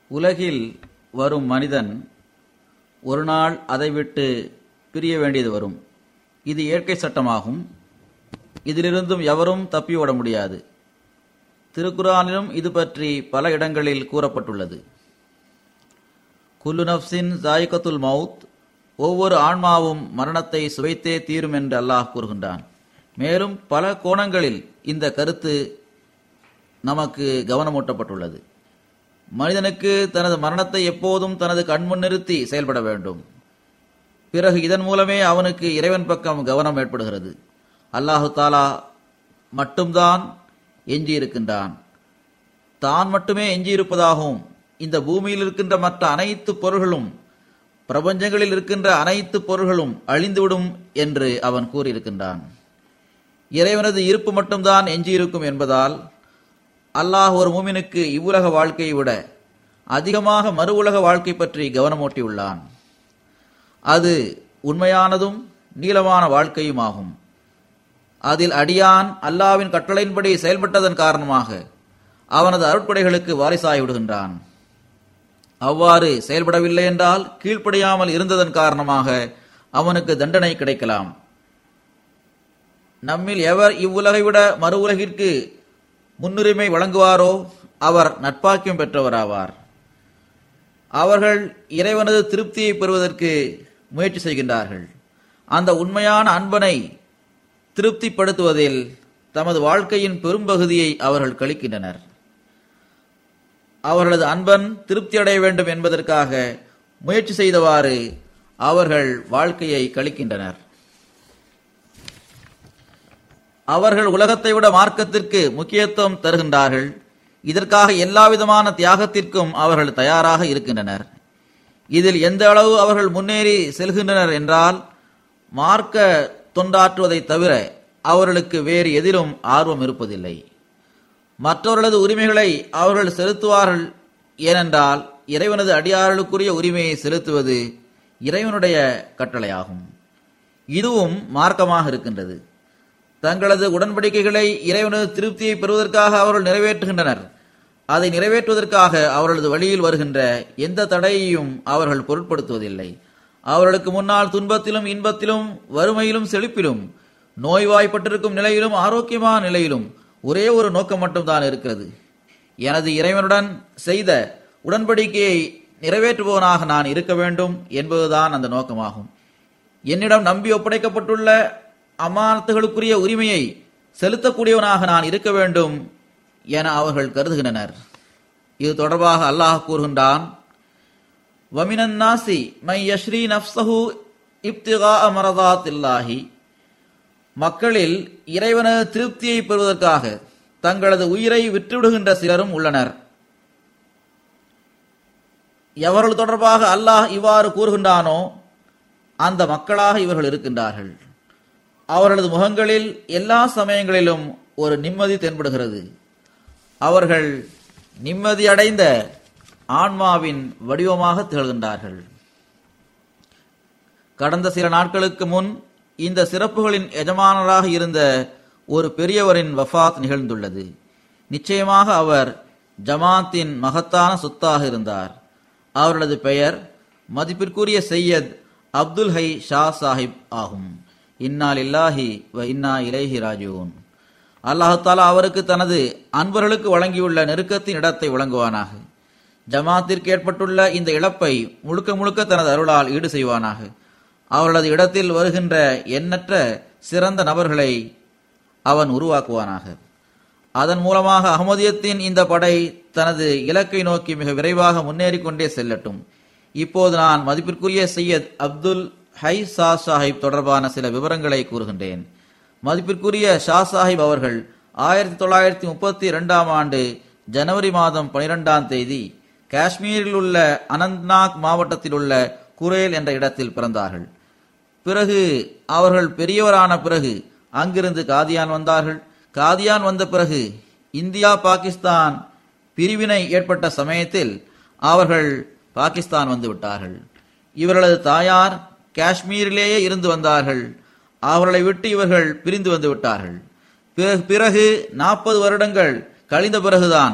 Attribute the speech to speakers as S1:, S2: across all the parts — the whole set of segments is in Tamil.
S1: உலகில் வரும் மனிதன் ஒரு நாள் அதை விட்டு பிரிய வேண்டியது வரும் இது இயற்கை சட்டமாகும் இதிலிருந்தும் எவரும் தப்பி ஓட முடியாது திருக்குரானிலும் இது பற்றி பல இடங்களில் கூறப்பட்டுள்ளது குல்லு நப்சின் ஜாயிகத்துல் மவுத் ஒவ்வொரு ஆன்மாவும் மரணத்தை சுவைத்தே தீரும் என்று அல்லாஹ் கூறுகின்றான் மேலும் பல கோணங்களில் இந்த கருத்து நமக்கு கவனமூட்டப்பட்டுள்ளது மனிதனுக்கு தனது மரணத்தை எப்போதும் தனது கண்முன் நிறுத்தி செயல்பட வேண்டும் பிறகு இதன் மூலமே அவனுக்கு இறைவன் பக்கம் கவனம் ஏற்படுகிறது அல்லாஹு தாலா மட்டும்தான் எஞ்சியிருக்கின்றான் தான் மட்டுமே எஞ்சியிருப்பதாகவும் இந்த பூமியில் இருக்கின்ற மற்ற அனைத்து பொருள்களும் பிரபஞ்சங்களில் இருக்கின்ற அனைத்து பொருள்களும் அழிந்துவிடும் என்று அவன் கூறியிருக்கின்றான் இறைவனது இருப்பு மட்டும்தான் எஞ்சியிருக்கும் என்பதால் அல்லாஹ் ஒரு மூமினுக்கு இவ்வுலக வாழ்க்கையை விட அதிகமாக மறு உலக வாழ்க்கை பற்றி கவனமூட்டியுள்ளான் அது உண்மையானதும் நீளமான வாழ்க்கையுமாகும் அதில் அடியான் அல்லாவின் கட்டளையின்படி செயல்பட்டதன் காரணமாக அவனது அருட்படைகளுக்கு வாரிசாகி விடுகின்றான் அவ்வாறு செயல்படவில்லை என்றால் கீழ்ப்படியாமல் இருந்ததன் காரணமாக அவனுக்கு தண்டனை கிடைக்கலாம் நம்மில் எவர் இவ்வுலகை விட மறு உலகிற்கு முன்னுரிமை வழங்குவாரோ அவர் நட்பாக்கியம் பெற்றவராவார் அவர்கள் இறைவனது திருப்தியை பெறுவதற்கு முயற்சி செய்கின்றார்கள் அந்த உண்மையான அன்பனை திருப்திப்படுத்துவதில் தமது வாழ்க்கையின் பெரும்பகுதியை அவர்கள் கழிக்கின்றனர் அவர்களது அன்பன் திருப்தி அடைய வேண்டும் என்பதற்காக முயற்சி செய்தவாறு அவர்கள் வாழ்க்கையை கழிக்கின்றனர் அவர்கள் உலகத்தை விட மார்க்கத்திற்கு முக்கியத்துவம் தருகின்றார்கள் இதற்காக எல்லாவிதமான தியாகத்திற்கும் அவர்கள் தயாராக இருக்கின்றனர் இதில் எந்த அளவு அவர்கள் முன்னேறி செல்கின்றனர் என்றால் மார்க்க தொண்டாற்றுவதை தவிர அவர்களுக்கு வேறு எதிலும் ஆர்வம் இருப்பதில்லை மற்றவர்களது உரிமைகளை அவர்கள் செலுத்துவார்கள் ஏனென்றால் இறைவனது அடியார்களுக்குரிய உரிமையை செலுத்துவது இறைவனுடைய கட்டளையாகும் இதுவும் மார்க்கமாக இருக்கின்றது தங்களது உடன்படிக்கைகளை இறைவனது திருப்தியை பெறுவதற்காக அவர்கள் நிறைவேற்றுகின்றனர் அதை நிறைவேற்றுவதற்காக அவர்களது வழியில் வருகின்ற எந்த தடையையும் அவர்கள் பொருட்படுத்துவதில்லை அவர்களுக்கு முன்னால் துன்பத்திலும் இன்பத்திலும் வறுமையிலும் செழிப்பிலும் நோய்வாய்ப்பட்டிருக்கும் நிலையிலும் ஆரோக்கியமான நிலையிலும் ஒரே ஒரு நோக்கம் மட்டும்தான் இருக்கிறது எனது இறைவனுடன் செய்த உடன்படிக்கையை நிறைவேற்றுபவனாக நான் இருக்க வேண்டும் என்பதுதான் அந்த நோக்கமாகும் என்னிடம் நம்பி ஒப்படைக்கப்பட்டுள்ள அமானத்துகளுக்குரிய உரிமையை செலுத்தக்கூடியவனாக நான் இருக்க வேண்டும் என அவர்கள் கருதுகின்றனர் இது தொடர்பாக அல்லாஹ் கூறுகின்றான் வமினன் நாசி மை யஸ்ரீ நப்சஹு இப்திகா அமரதாத்தில்லாஹி மக்களில் இறைவனது திருப்தியை பெறுவதற்காக தங்களது உயிரை விற்றுவிடுகின்ற சிலரும் உள்ளனர் எவர்கள் தொடர்பாக அல்லாஹ் இவ்வாறு கூறுகின்றானோ அந்த மக்களாக இவர்கள் இருக்கின்றார்கள் அவர்களது முகங்களில் எல்லா சமயங்களிலும் ஒரு நிம்மதி தென்படுகிறது அவர்கள் நிம்மதியடைந்த ஆன்மாவின் வடிவமாக திகழ்கின்றார்கள் கடந்த சில நாட்களுக்கு முன் இந்த சிறப்புகளின் எஜமானராக இருந்த ஒரு பெரியவரின் வஃபாத் நிகழ்ந்துள்ளது நிச்சயமாக அவர் ஜமாத்தின் மகத்தான சொத்தாக இருந்தார் அவரது பெயர் மதிப்பிற்குரிய செய்யத் அப்துல் ஹை ஷா சாஹிப் ஆகும் இன்னா லில்லாஹி வ இன்னா இலைஹி ராஜூன் அல்லாஹாலா அவருக்கு தனது அன்பர்களுக்கு வழங்கியுள்ள நெருக்கத்தின் இடத்தை வழங்குவானாக ஜமாத்திற்கு ஏற்பட்டுள்ள இந்த இழப்பை முழுக்க முழுக்க தனது அருளால் ஈடு செய்வானாக அவர்களது இடத்தில் வருகின்ற எண்ணற்ற சிறந்த நபர்களை அவன் உருவாக்குவானாக அதன் மூலமாக அகமதியத்தின் இந்த படை தனது இலக்கை நோக்கி மிக விரைவாக முன்னேறி கொண்டே செல்லட்டும் இப்போது நான் மதிப்பிற்குரிய சையத் அப்துல் ஹை சா சாஹிப் தொடர்பான சில விவரங்களை கூறுகின்றேன் மதிப்பிற்குரிய ஷா சாஹிப் அவர்கள் ஆயிரத்தி தொள்ளாயிரத்தி முப்பத்தி இரண்டாம் ஆண்டு ஜனவரி மாதம் பனிரெண்டாம் தேதி காஷ்மீரில் உள்ள அனந்த்நாக் மாவட்டத்தில் உள்ள குரேல் என்ற இடத்தில் பிறந்தார்கள் பிறகு அவர்கள் பெரியவரான பிறகு அங்கிருந்து காதியான் வந்தார்கள் காதியான் வந்த பிறகு இந்தியா பாகிஸ்தான் பிரிவினை ஏற்பட்ட சமயத்தில் அவர்கள் பாகிஸ்தான் வந்து விட்டார்கள் இவர்களது தாயார் காஷ்மீரிலேயே இருந்து வந்தார்கள் அவர்களை விட்டு இவர்கள் பிரிந்து வந்து விட்டார்கள் பிறகு பிறகு நாற்பது வருடங்கள் கழிந்த பிறகுதான்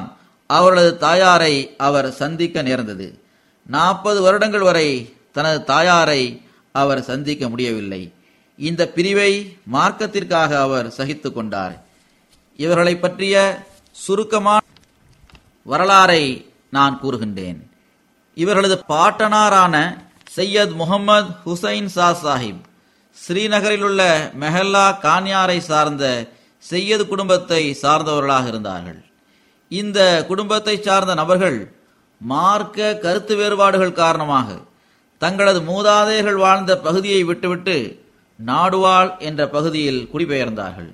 S1: அவர்களது தாயாரை அவர் சந்திக்க நேர்ந்தது நாற்பது வருடங்கள் வரை தனது தாயாரை அவர் சந்திக்க முடியவில்லை இந்த பிரிவை மார்க்கத்திற்காக அவர் சகித்துக் கொண்டார் இவர்களை பற்றிய சுருக்கமான வரலாறை நான் கூறுகின்றேன் இவர்களது பாட்டனாரான சையத் முகமது ஹுசைன் சா சாஹிப் ஸ்ரீநகரில் உள்ள மெஹல்லா கான்யாரை சார்ந்த செய்யது குடும்பத்தை சார்ந்தவர்களாக இருந்தார்கள் இந்த குடும்பத்தை சார்ந்த நபர்கள் மார்க்க கருத்து வேறுபாடுகள் காரணமாக தங்களது மூதாதையர்கள் வாழ்ந்த பகுதியை விட்டுவிட்டு நாடுவாள் என்ற பகுதியில் குடிபெயர்ந்தார்கள்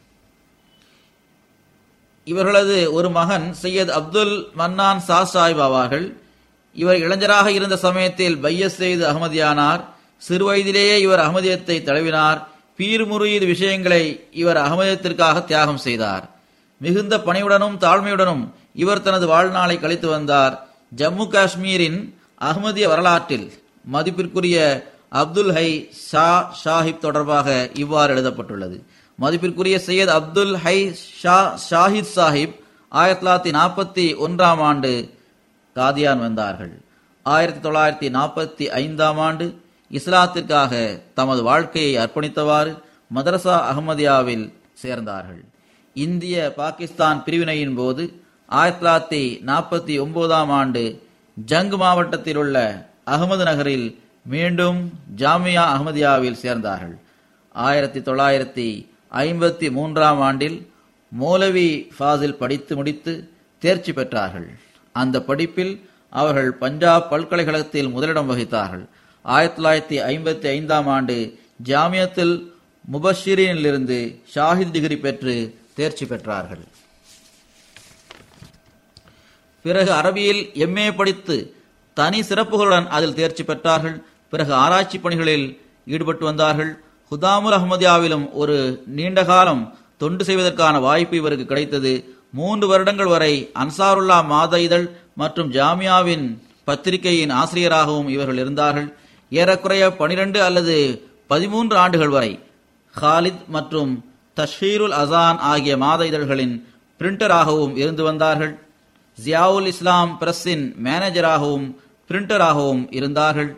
S1: இவர்களது ஒரு மகன் சையத் அப்துல் மன்னான் சா சாஹிப் ஆவார்கள் இவர் இளைஞராக இருந்த சமயத்தில் பையஸ் செய்து அகமதியானார் சிறுவயதிலேயே இவர் அகமதியத்தை தழுவினார் பீர் முறியீது விஷயங்களை இவர் அகமதியத்திற்காக தியாகம் செய்தார் மிகுந்த பணிவுடனும் தாழ்மையுடனும் இவர் தனது வாழ்நாளை கழித்து வந்தார் ஜம்மு காஷ்மீரின் அகமதிய வரலாற்றில் மதிப்பிற்குரிய அப்துல் ஹை ஷா ஷாஹிப் தொடர்பாக இவ்வாறு எழுதப்பட்டுள்ளது மதிப்பிற்குரிய சையத் அப்துல் ஹை ஷா ஷாஹித் சாஹிப் ஆயிரத்தி தொள்ளாயிரத்தி நாற்பத்தி ஒன்றாம் ஆண்டு காதியான் வந்தார்கள் ஆயிரத்தி தொள்ளாயிரத்தி நாற்பத்தி ஐந்தாம் ஆண்டு இஸ்லாத்திற்காக தமது வாழ்க்கையை அர்ப்பணித்தவாறு மதரசா அகமதியாவில் சேர்ந்தார்கள் இந்திய பாகிஸ்தான் பிரிவினையின் போது ஆயிரத்தி தொள்ளாயிரத்தி நாற்பத்தி ஒன்பதாம் ஆண்டு ஜங் மாவட்டத்தில் உள்ள அகமது நகரில் மீண்டும் ஜாமியா அகமதியாவில் சேர்ந்தார்கள் ஆயிரத்தி தொள்ளாயிரத்தி ஐம்பத்தி மூன்றாம் ஆண்டில் மௌலவி ஃபாசில் படித்து முடித்து தேர்ச்சி பெற்றார்கள் அந்த படிப்பில் அவர்கள் பஞ்சாப் பல்கலைக்கழகத்தில் முதலிடம் வகித்தார்கள் ஆயிரத்தி தொள்ளாயிரத்தி ஐம்பத்தி ஐந்தாம் ஆண்டு ஜாமியத்தில் முபஷிரினிலிருந்து ஷாஹித் டிகிரி பெற்று தேர்ச்சி பெற்றார்கள் பிறகு அரபியில் எம்ஏ படித்து தனி சிறப்புகளுடன் அதில் தேர்ச்சி பெற்றார்கள் பிறகு ஆராய்ச்சி பணிகளில் ஈடுபட்டு வந்தார்கள் ஹுதாமுல் அஹமதியாவிலும் ஒரு நீண்ட காலம் தொண்டு செய்வதற்கான வாய்ப்பு இவருக்கு கிடைத்தது மூன்று வருடங்கள் வரை அன்சாருல்லா மாத இதழ் மற்றும் ஜாமியாவின் பத்திரிகையின் ஆசிரியராகவும் இவர்கள் இருந்தார்கள் ஏறக்குறைய பனிரெண்டு அல்லது பதிமூன்று ஆண்டுகள் வரை ஹாலித் மற்றும் தஷ்ஹீருல் அசான் ஆகிய மாத இதழ்களின் பிரிண்டராகவும் இருந்து வந்தார்கள் ஜியாவுல் இஸ்லாம் பிரஸின் மேனேஜராகவும் பிரிண்டராகவும் இருந்தார்கள்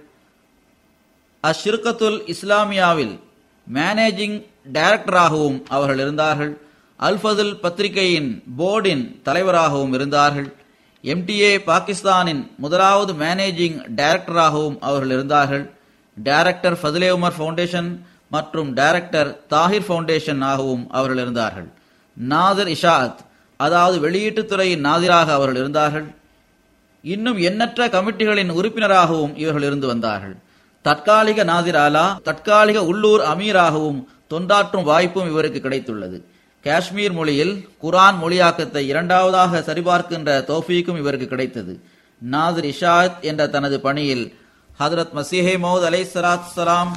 S1: அஷ்ருக்கத்துல் இஸ்லாமியாவில் மேனேஜிங் டைரக்டராகவும் அவர்கள் இருந்தார்கள் அல்ஃபதுல் பத்திரிகையின் போர்டின் தலைவராகவும் இருந்தார்கள் எம்டிஏ பாகிஸ்தானின் முதலாவது மேனேஜிங் டைரக்டராகவும் அவர்கள் இருந்தார்கள் டைரக்டர் ஃபதுலே உமர் ஃபவுண்டேஷன் மற்றும் டைரக்டர் தாஹிர் ஃபவுண்டேஷன் ஆகவும் அவர்கள் இருந்தார்கள் நாதிர் இஷாத் அதாவது வெளியீட்டுத்துறையின் நாதிராக அவர்கள் இருந்தார்கள் இன்னும் எண்ணற்ற கமிட்டிகளின் உறுப்பினராகவும் இவர்கள் இருந்து வந்தார்கள் தற்காலிக நாதிர் ஆலா தற்காலிக உள்ளூர் அமீராகவும் தொண்டாற்றும் வாய்ப்பும் இவருக்கு கிடைத்துள்ளது காஷ்மீர் மொழியில் குரான் மொழியாக்கத்தை இரண்டாவதாக சரிபார்க்கின்ற தோஃபீக்கும் இவருக்கு கிடைத்தது நாதிர் இஷாத் என்ற தனது பணியில் ஹதரத் மசீஹே மௌத் அலை சலாத் சலாம்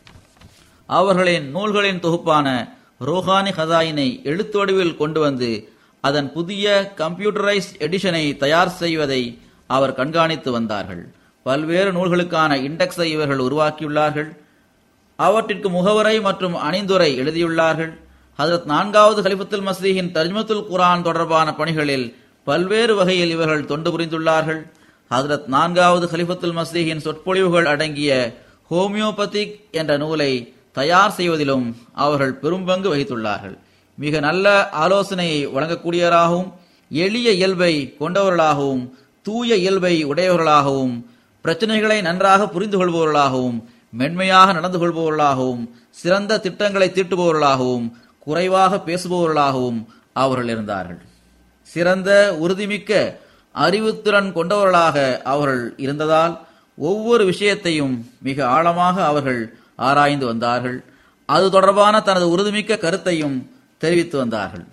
S1: அவர்களின் நூல்களின் தொகுப்பான ரோஹானி ஹசாயினை எழுத்து வடிவில் கொண்டு வந்து அதன் புதிய கம்ப்யூட்டரைஸ் எடிஷனை தயார் செய்வதை அவர் கண்காணித்து வந்தார்கள் பல்வேறு நூல்களுக்கான இண்டெக்ஸை இவர்கள் உருவாக்கியுள்ளார்கள் அவற்றிற்கு முகவரை மற்றும் அணிந்துரை எழுதியுள்ளார்கள் ஹதரத் நான்காவது ஹலிஃபத்துல் மசீஹின் தர்ஜ்மத்துல் குரான் தொடர்பான பணிகளில் பல்வேறு வகையில் இவர்கள் தொண்டு புரிந்துள்ளார்கள் ஹதரத் நான்காவது ஹலிஃபத்துல் மசீஹின் சொற்பொழிவுகள் அடங்கிய ஹோமியோபதிக் என்ற நூலை தயார் செய்வதிலும் அவர்கள் பெரும் பங்கு வகித்துள்ளார்கள் மிக நல்ல ஆலோசனையை வழங்கக்கூடியவராகவும் எளிய இயல்பை கொண்டவர்களாகவும் தூய இயல்பை உடையவர்களாகவும் பிரச்சனைகளை நன்றாக புரிந்து கொள்பவர்களாகவும் மென்மையாக நடந்து கொள்பவர்களாகவும் சிறந்த திட்டங்களை தீட்டுபவர்களாகவும் குறைவாக பேசுபவர்களாகவும் அவர்கள் இருந்தார்கள் சிறந்த உறுதிமிக்க அறிவுத்திறன் கொண்டவர்களாக அவர்கள் இருந்ததால் ஒவ்வொரு விஷயத்தையும் மிக ஆழமாக அவர்கள் ஆராய்ந்து வந்தார்கள் அது தொடர்பான தனது உறுதிமிக்க கருத்தையும் தெரிவித்து வந்தார்கள்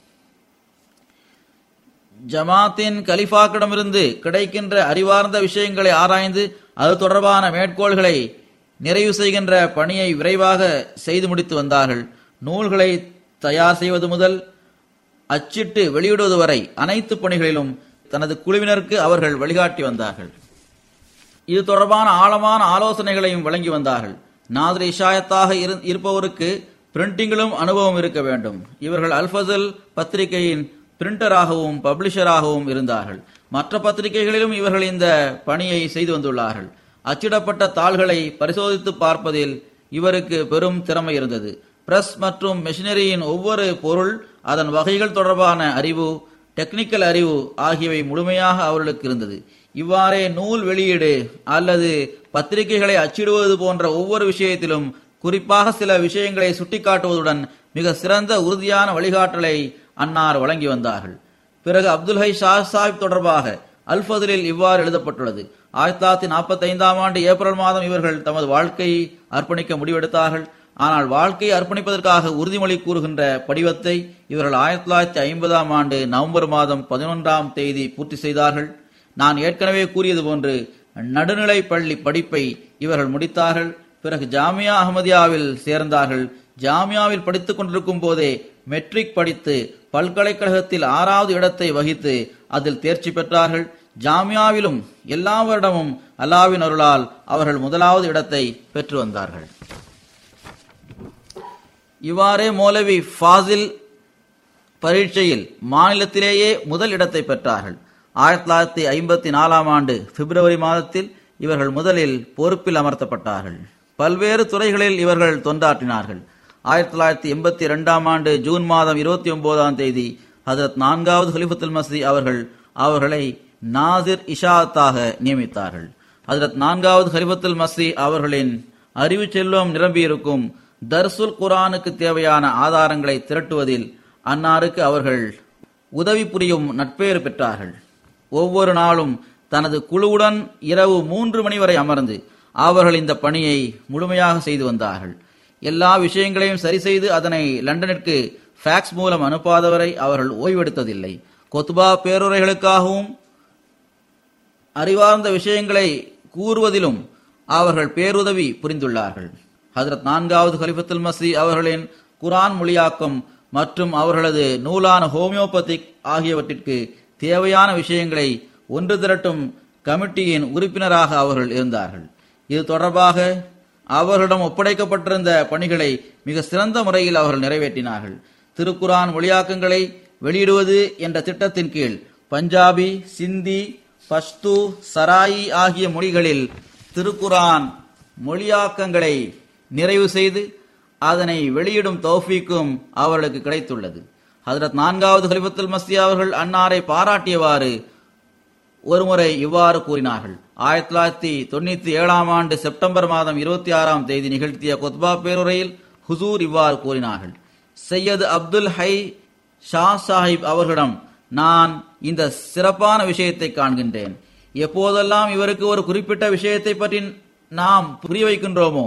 S1: ஜமாத்தின் கலிஃபாக்கிடமிருந்து கிடைக்கின்ற அறிவார்ந்த விஷயங்களை ஆராய்ந்து அது தொடர்பான மேற்கோள்களை நிறைவு செய்கின்ற பணியை விரைவாக செய்து முடித்து வந்தார்கள் நூல்களை தயார் செய்வது முதல் அச்சிட்டு வெளியிடுவது வரை அனைத்து பணிகளிலும் தனது குழுவினருக்கு அவர்கள் வழிகாட்டி வந்தார்கள் இது தொடர்பான ஆழமான ஆலோசனைகளையும் வழங்கி வந்தார்கள் நாதிரி இஷாயத்தாக இருப்பவருக்கு பிரிண்டிங்கிலும் அனுபவம் இருக்க வேண்டும் இவர்கள் அல்ஃபசல் பத்திரிகையின் பிரிண்டராகவும் பப்ளிஷராகவும் இருந்தார்கள் மற்ற பத்திரிகைகளிலும் இவர்கள் இந்த பணியை செய்து வந்துள்ளார்கள் அச்சிடப்பட்ட தாள்களை பரிசோதித்து பார்ப்பதில் இவருக்கு பெரும் திறமை இருந்தது பிரஸ் மற்றும் மெஷினரியின் ஒவ்வொரு பொருள் அதன் வகைகள் தொடர்பான அறிவு டெக்னிக்கல் அறிவு ஆகியவை முழுமையாக அவர்களுக்கு இருந்தது இவ்வாறே நூல் வெளியீடு அல்லது பத்திரிகைகளை அச்சிடுவது போன்ற ஒவ்வொரு விஷயத்திலும் குறிப்பாக சில விஷயங்களை சுட்டிக்காட்டுவதுடன் மிக சிறந்த உறுதியான வழிகாட்டலை அன்னார் வழங்கி வந்தார்கள் பிறகு அப்துல் ஹை ஷா சாஹிப் தொடர்பாக அல் ஃபதுலில் இவ்வாறு எழுதப்பட்டுள்ளது ஆயிரத்தி தொள்ளாயிரத்தி நாற்பத்தி ஐந்தாம் ஆண்டு ஏப்ரல் மாதம் இவர்கள் தமது வாழ்க்கையை அர்ப்பணிக்க முடிவெடுத்தார்கள் ஆனால் வாழ்க்கையை அர்ப்பணிப்பதற்காக உறுதிமொழி கூறுகின்ற படிவத்தை இவர்கள் ஆயிரத்தி தொள்ளாயிரத்தி ஐம்பதாம் ஆண்டு நவம்பர் மாதம் பதினொன்றாம் தேதி பூர்த்தி செய்தார்கள் நான் ஏற்கனவே கூறியது போன்று நடுநிலை பள்ளி படிப்பை இவர்கள் முடித்தார்கள் பிறகு ஜாமியா அஹமதியாவில் சேர்ந்தார்கள் ஜாமியாவில் படித்துக் கொண்டிருக்கும் போதே மெட்ரிக் படித்து பல்கலைக்கழகத்தில் ஆறாவது இடத்தை வகித்து அதில் தேர்ச்சி பெற்றார்கள் ஜாமியாவிலும் எல்லா வருடமும் அல்லாவின் அருளால் அவர்கள் முதலாவது இடத்தை பெற்று வந்தார்கள் இவ்வாறே மௌலவி ஃபாசில் பரீட்சையில் மாநிலத்திலேயே முதல் இடத்தை பெற்றார்கள் ஆயிரத்தி தொள்ளாயிரத்தி ஐம்பத்தி நாலாம் ஆண்டு பிப்ரவரி மாதத்தில் இவர்கள் முதலில் பொறுப்பில் அமர்த்தப்பட்டார்கள் பல்வேறு துறைகளில் இவர்கள் தொண்டாற்றினார்கள் ஆயிரத்தி தொள்ளாயிரத்தி எண்பத்தி இரண்டாம் ஆண்டு ஜூன் மாதம் இருபத்தி ஒன்பதாம் தேதி ஹதரத் நான்காவது ஹலிஃபத்துல் மசி அவர்கள் அவர்களை நாசிர் இஷாத்தாக நியமித்தார்கள் ஹதரத் நான்காவது ஹலிஃபத்துல் மசி அவர்களின் அறிவு செல்வம் நிரம்பியிருக்கும் தர்சுல் குரானுக்கு தேவையான ஆதாரங்களை திரட்டுவதில் அன்னாருக்கு அவர்கள் உதவி புரியும் நட்பேறு பெற்றார்கள் ஒவ்வொரு நாளும் தனது குழுவுடன் இரவு மூன்று மணி வரை அமர்ந்து அவர்கள் இந்த பணியை முழுமையாக செய்து வந்தார்கள் எல்லா விஷயங்களையும் சரி செய்து அதனை லண்டனிற்கு ஃபேக்ஸ் மூலம் அனுப்பாதவரை அவர்கள் ஓய்வெடுத்ததில்லை கொத்துபா பேருரைகளுக்காகவும் அறிவார்ந்த விஷயங்களை கூறுவதிலும் அவர்கள் பேருதவி புரிந்துள்ளார்கள் ஹஜரத் நான்காவது கலிஃபத்துல் மசி அவர்களின் குரான் மொழியாக்கம் மற்றும் அவர்களது நூலான ஹோமியோபதிக் ஆகியவற்றிற்கு தேவையான விஷயங்களை ஒன்று திரட்டும் கமிட்டியின் உறுப்பினராக அவர்கள் இருந்தார்கள் இது தொடர்பாக அவர்களிடம் ஒப்படைக்கப்பட்டிருந்த பணிகளை மிக சிறந்த முறையில் அவர்கள் நிறைவேற்றினார்கள் திருக்குரான் மொழியாக்கங்களை வெளியிடுவது என்ற திட்டத்தின் கீழ் பஞ்சாபி சிந்தி பஷ்து சராயி ஆகிய மொழிகளில் திருக்குரான் மொழியாக்கங்களை நிறைவு செய்து அதனை வெளியிடும் தௌஃபீக்கும் அவர்களுக்கு கிடைத்துள்ளது ஹதரத் நான்காவது ஹலிஃபத்துல் மஸ்தி அவர்கள் அன்னாரை பாராட்டியவாறு ஒருமுறை இவ்வாறு கூறினார்கள் ஆயிரத்தி தொள்ளாயிரத்தி தொண்ணூத்தி ஏழாம் ஆண்டு செப்டம்பர் மாதம் இருபத்தி ஆறாம் தேதி நிகழ்த்திய கொத்பா பேருரையில் ஹுசூர் இவ்வாறு கூறினார்கள் சையது அப்துல் ஹை ஷா சாஹிப் அவர்களிடம் நான் இந்த சிறப்பான விஷயத்தை காண்கின்றேன் எப்போதெல்லாம் இவருக்கு ஒரு குறிப்பிட்ட விஷயத்தை பற்றி நாம் புரிய வைக்கின்றோமோ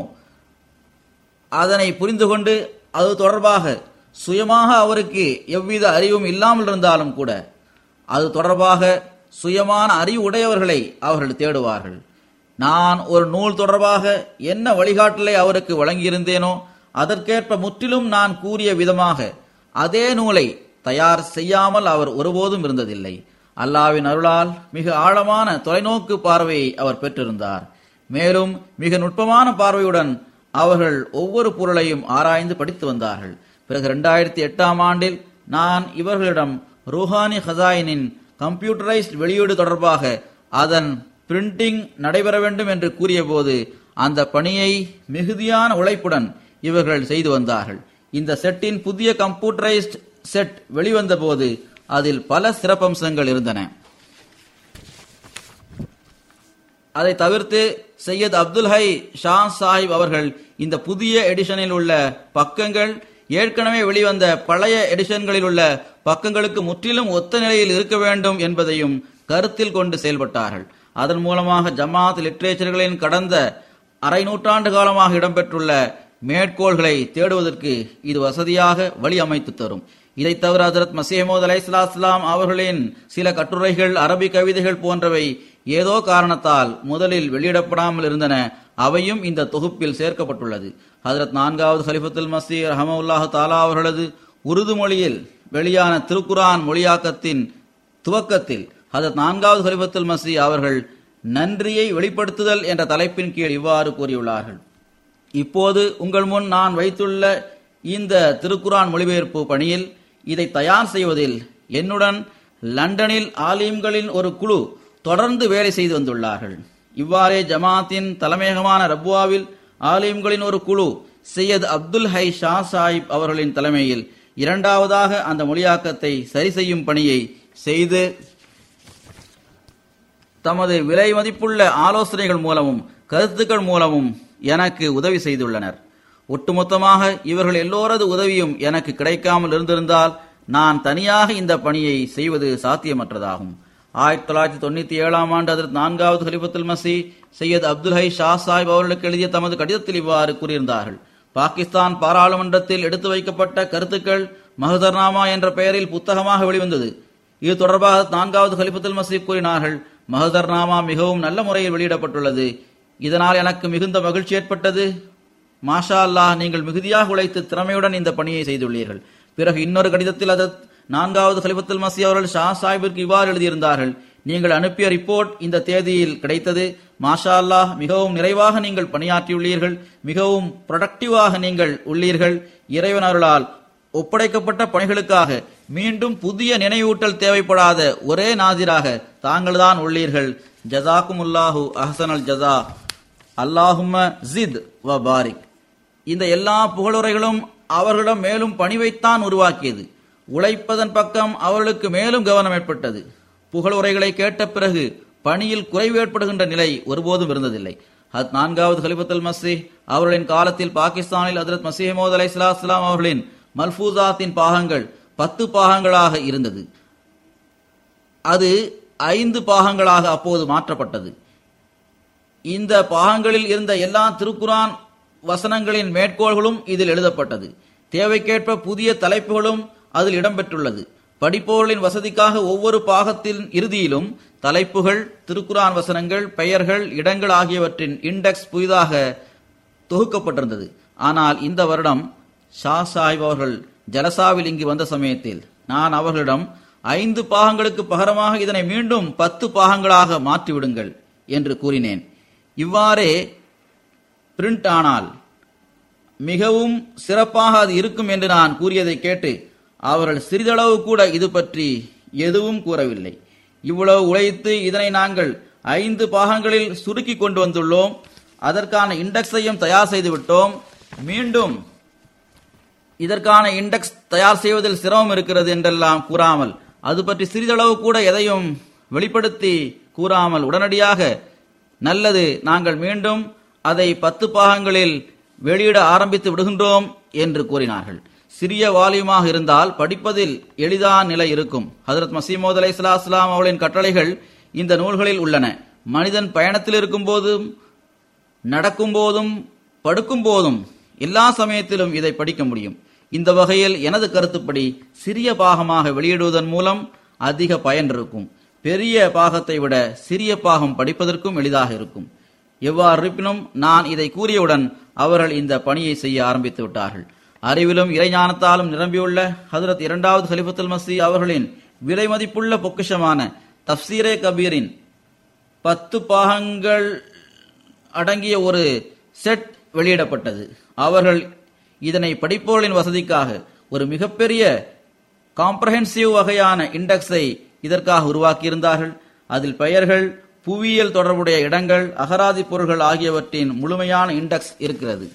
S1: அதனை புரிந்து கொண்டு அது தொடர்பாக சுயமாக அவருக்கு எவ்வித அறிவும் இல்லாமல் இருந்தாலும் கூட அது தொடர்பாக சுயமான அறிவு உடையவர்களை அவர்கள் தேடுவார்கள் நான் ஒரு நூல் தொடர்பாக என்ன வழிகாட்டலை அவருக்கு வழங்கியிருந்தேனோ அதற்கேற்ப முற்றிலும் நான் கூறிய விதமாக அதே நூலை தயார் செய்யாமல் அவர் ஒருபோதும் இருந்ததில்லை அல்லாவின் அருளால் மிக ஆழமான தொலைநோக்கு பார்வையை அவர் பெற்றிருந்தார் மேலும் மிக நுட்பமான பார்வையுடன் அவர்கள் ஒவ்வொரு பொருளையும் ஆராய்ந்து படித்து வந்தார்கள் பிறகு இரண்டாயிரத்தி எட்டாம் ஆண்டில் நான் இவர்களிடம் ரூஹானி ஹசாயினின் கம்ப்யூட்டரைஸ்ட் வெளியீடு தொடர்பாக அதன் பிரிண்டிங் நடைபெற வேண்டும் என்று கூறியபோது அந்த பணியை மிகுதியான உழைப்புடன் இவர்கள் செய்து வந்தார்கள் இந்த செட்டின் புதிய கம்ப்யூட்டரைஸ்ட் செட் வெளிவந்த போது அதில் பல சிறப்பம்சங்கள் இருந்தன அதை தவிர்த்து சையத் அப்துல் ஹை ஷா சாஹிப் அவர்கள் இந்த புதிய எடிஷனில் உள்ள பக்கங்கள் ஏற்கனவே வெளிவந்த பழைய எடிஷன்களில் உள்ள பக்கங்களுக்கு முற்றிலும் ஒத்த நிலையில் இருக்க வேண்டும் என்பதையும் கருத்தில் கொண்டு செயல்பட்டார்கள் அதன் மூலமாக ஜமாத் லிட்ரேச்சர்களின் கடந்த அரை நூற்றாண்டு காலமாக இடம்பெற்றுள்ள மேற்கோள்களை தேடுவதற்கு இது வசதியாக வழி அமைத்து தரும் இதை தவிர ஹசரத் மசீமோத் அலை இஸ்லாம் அவர்களின் சில கட்டுரைகள் அரபி கவிதைகள் போன்றவை ஏதோ காரணத்தால் முதலில் வெளியிடப்படாமல் இருந்தன அவையும் இந்த தொகுப்பில் சேர்க்கப்பட்டுள்ளது ஹசரத் நான்காவது ஹலிஃபத்துல் மசி ரஹமவுல்லாஹு தாலா அவர்களது உருது மொழியில் வெளியான திருக்குரான் மொழியாக்கத்தின் துவக்கத்தில் ஹசரத் நான்காவது ஹலிஃபத்துல் மசி அவர்கள் நன்றியை வெளிப்படுத்துதல் என்ற தலைப்பின் கீழ் இவ்வாறு கூறியுள்ளார்கள் இப்போது உங்கள் முன் நான் வைத்துள்ள இந்த திருக்குரான் மொழிபெயர்ப்பு பணியில் இதை தயார் செய்வதில் என்னுடன் லண்டனில் ஆலிம்களின் ஒரு குழு தொடர்ந்து வேலை செய்து வந்துள்ளார்கள் இவ்வாறே ஜமாத்தின் தலைமையகமான ரப்வாவில் ஆலிம்களின் ஒரு குழு சையத் அப்துல் ஹை ஷா சாஹிப் அவர்களின் தலைமையில் இரண்டாவதாக அந்த மொழியாக்கத்தை சரி செய்யும் பணியை செய்து தமது விலை மதிப்புள்ள ஆலோசனைகள் மூலமும் கருத்துக்கள் மூலமும் எனக்கு உதவி செய்துள்ளனர் ஒட்டுமொத்தமாக இவர்கள் எல்லோரது உதவியும் எனக்கு கிடைக்காமல் இருந்திருந்தால் நான் தனியாக இந்த பணியை செய்வது சாத்தியமற்றதாகும் ஆயிரத்தி தொள்ளாயிரத்தி தொண்ணூத்தி ஏழாம் ஆண்டு அதற்கு நான்காவது ஹலிஃபத்துல் மசி சையத் அப்துல் ஹை ஷா சாஹிப் அவர்களுக்கு எழுதிய தமது கடிதத்தில் இவ்வாறு கூறியிருந்தார்கள் பாகிஸ்தான் பாராளுமன்றத்தில் எடுத்து வைக்கப்பட்ட கருத்துக்கள் மஹதர்நாமா என்ற பெயரில் புத்தகமாக வெளிவந்தது இது தொடர்பாக நான்காவது ஹலிஃபத்துல் மசீப் கூறினார்கள் மஹதர்நாமா மிகவும் நல்ல முறையில் வெளியிடப்பட்டுள்ளது இதனால் எனக்கு மிகுந்த மகிழ்ச்சி ஏற்பட்டது மாஷா அல்லாஹ் நீங்கள் மிகுதியாக உழைத்து திறமையுடன் இந்த பணியை செய்துள்ளீர்கள் பிறகு இன்னொரு கடிதத்தில் அதத் நான்காவது ஹலிஃபத்துல் மசி அவர்கள் ஷா சாஹிபிற்கு இவ்வாறு எழுதியிருந்தார்கள் நீங்கள் அனுப்பிய ரிப்போர்ட் இந்த தேதியில் கிடைத்தது மாஷா அல்லாஹ் மிகவும் நிறைவாக நீங்கள் பணியாற்றியுள்ளீர்கள் மிகவும் ப்ரொடக்டிவாக நீங்கள் உள்ளீர்கள் இறைவன் அருளால் ஒப்படைக்கப்பட்ட பணிகளுக்காக மீண்டும் புதிய நினைவூட்டல் தேவைப்படாத ஒரே நாதிராக தாங்கள்தான் உள்ளீர்கள் ஜசாக்குமுல்லாஹு அஹசனல் ஜசா அல்லாஹும்ம ஜித் வ பாரிக் இந்த எல்லா புகழுரைகளும் அவர்களிடம் மேலும் பணிவைத்தான் உருவாக்கியது உழைப்பதன் பக்கம் அவர்களுக்கு மேலும் கவனம் ஏற்பட்டது புகழுரைகளை கேட்ட பிறகு பணியில் குறைவு ஏற்படுகின்ற நிலை ஒருபோதும் இருந்ததில்லை அது நான்காவது ஹலிபத்துல் மசி அவர்களின் காலத்தில் பாகிஸ்தானில் ஹதரத் மசீமோத் அலை இஸ்லாம் அவர்களின் மல்பூசாத்தின் பாகங்கள் பத்து பாகங்களாக இருந்தது அது ஐந்து பாகங்களாக அப்போது மாற்றப்பட்டது இந்த பாகங்களில் இருந்த எல்லா திருக்குரான் வசனங்களின் மேற்கோள்களும் இதில் எழுதப்பட்டது தேவைக்கேற்ப புதிய தலைப்புகளும் அதில் இடம்பெற்றுள்ளது படிப்பவர்களின் வசதிக்காக ஒவ்வொரு பாகத்தின் இறுதியிலும் தலைப்புகள் திருக்குரான் வசனங்கள் பெயர்கள் இடங்கள் ஆகியவற்றின் இண்டெக்ஸ் புதிதாக தொகுக்கப்பட்டிருந்தது ஆனால் இந்த வருடம் ஷா சாஹிப் அவர்கள் ஜலசாவில் இங்கு வந்த சமயத்தில் நான் அவர்களிடம் ஐந்து பாகங்களுக்கு பகரமாக இதனை மீண்டும் பத்து பாகங்களாக மாற்றிவிடுங்கள் என்று கூறினேன் இவ்வாறே பிரிண்ட் ஆனால் மிகவும் சிறப்பாக அது இருக்கும் என்று நான் கூறியதை கேட்டு அவர்கள் சிறிதளவு கூட இது பற்றி எதுவும் கூறவில்லை இவ்வளவு உழைத்து இதனை நாங்கள் ஐந்து பாகங்களில் சுருக்கி கொண்டு வந்துள்ளோம் அதற்கான இண்டெக்ஸையும் தயார் செய்து விட்டோம் மீண்டும் இதற்கான இண்டெக்ஸ் தயார் செய்வதில் சிரமம் இருக்கிறது என்றெல்லாம் கூறாமல் அது பற்றி சிறிதளவு கூட எதையும் வெளிப்படுத்தி கூறாமல் உடனடியாக நல்லது நாங்கள் மீண்டும் அதை பத்து பாகங்களில் வெளியிட ஆரம்பித்து விடுகின்றோம் என்று கூறினார்கள் சிறிய வால்யூமாக இருந்தால் படிப்பதில் எளிதான நிலை இருக்கும் ஹதரத் மசீமோத் அலை இஸ்லாம் அவர்களின் கட்டளைகள் இந்த நூல்களில் உள்ளன மனிதன் பயணத்தில் இருக்கும் போதும் நடக்கும் போதும் படுக்கும் போதும் எல்லா சமயத்திலும் இதை படிக்க முடியும் இந்த வகையில் எனது கருத்துப்படி சிறிய பாகமாக வெளியிடுவதன் மூலம் அதிக பயன் இருக்கும் பெரிய பாகத்தை விட சிறிய பாகம் படிப்பதற்கும் எளிதாக இருக்கும் எவ்வாறு இருப்பினும் நான் இதை கூறியவுடன் அவர்கள் இந்த பணியை செய்ய ஆரம்பித்து விட்டார்கள் அறிவிலும் இறைஞானத்தாலும் நிரம்பியுள்ள ஹதரத் இரண்டாவது ஹலிஃபத்துல் மசி அவர்களின் விலை மதிப்புள்ள பொக்கிஷமான தப்சீரே கபீரின் பத்து பாகங்கள் அடங்கிய ஒரு செட் வெளியிடப்பட்டது அவர்கள் இதனை படிப்பவர்களின் வசதிக்காக ஒரு மிகப்பெரிய காம்ப்ரஹென்சிவ் வகையான இண்டெக்ஸை இதற்காக உருவாக்கியிருந்தார்கள் அதில் பெயர்கள் புவியியல் தொடர்புடைய இடங்கள் அகராதி பொருள்கள் ஆகியவற்றின் முழுமையான இண்டெக்ஸ் இருக்கிறது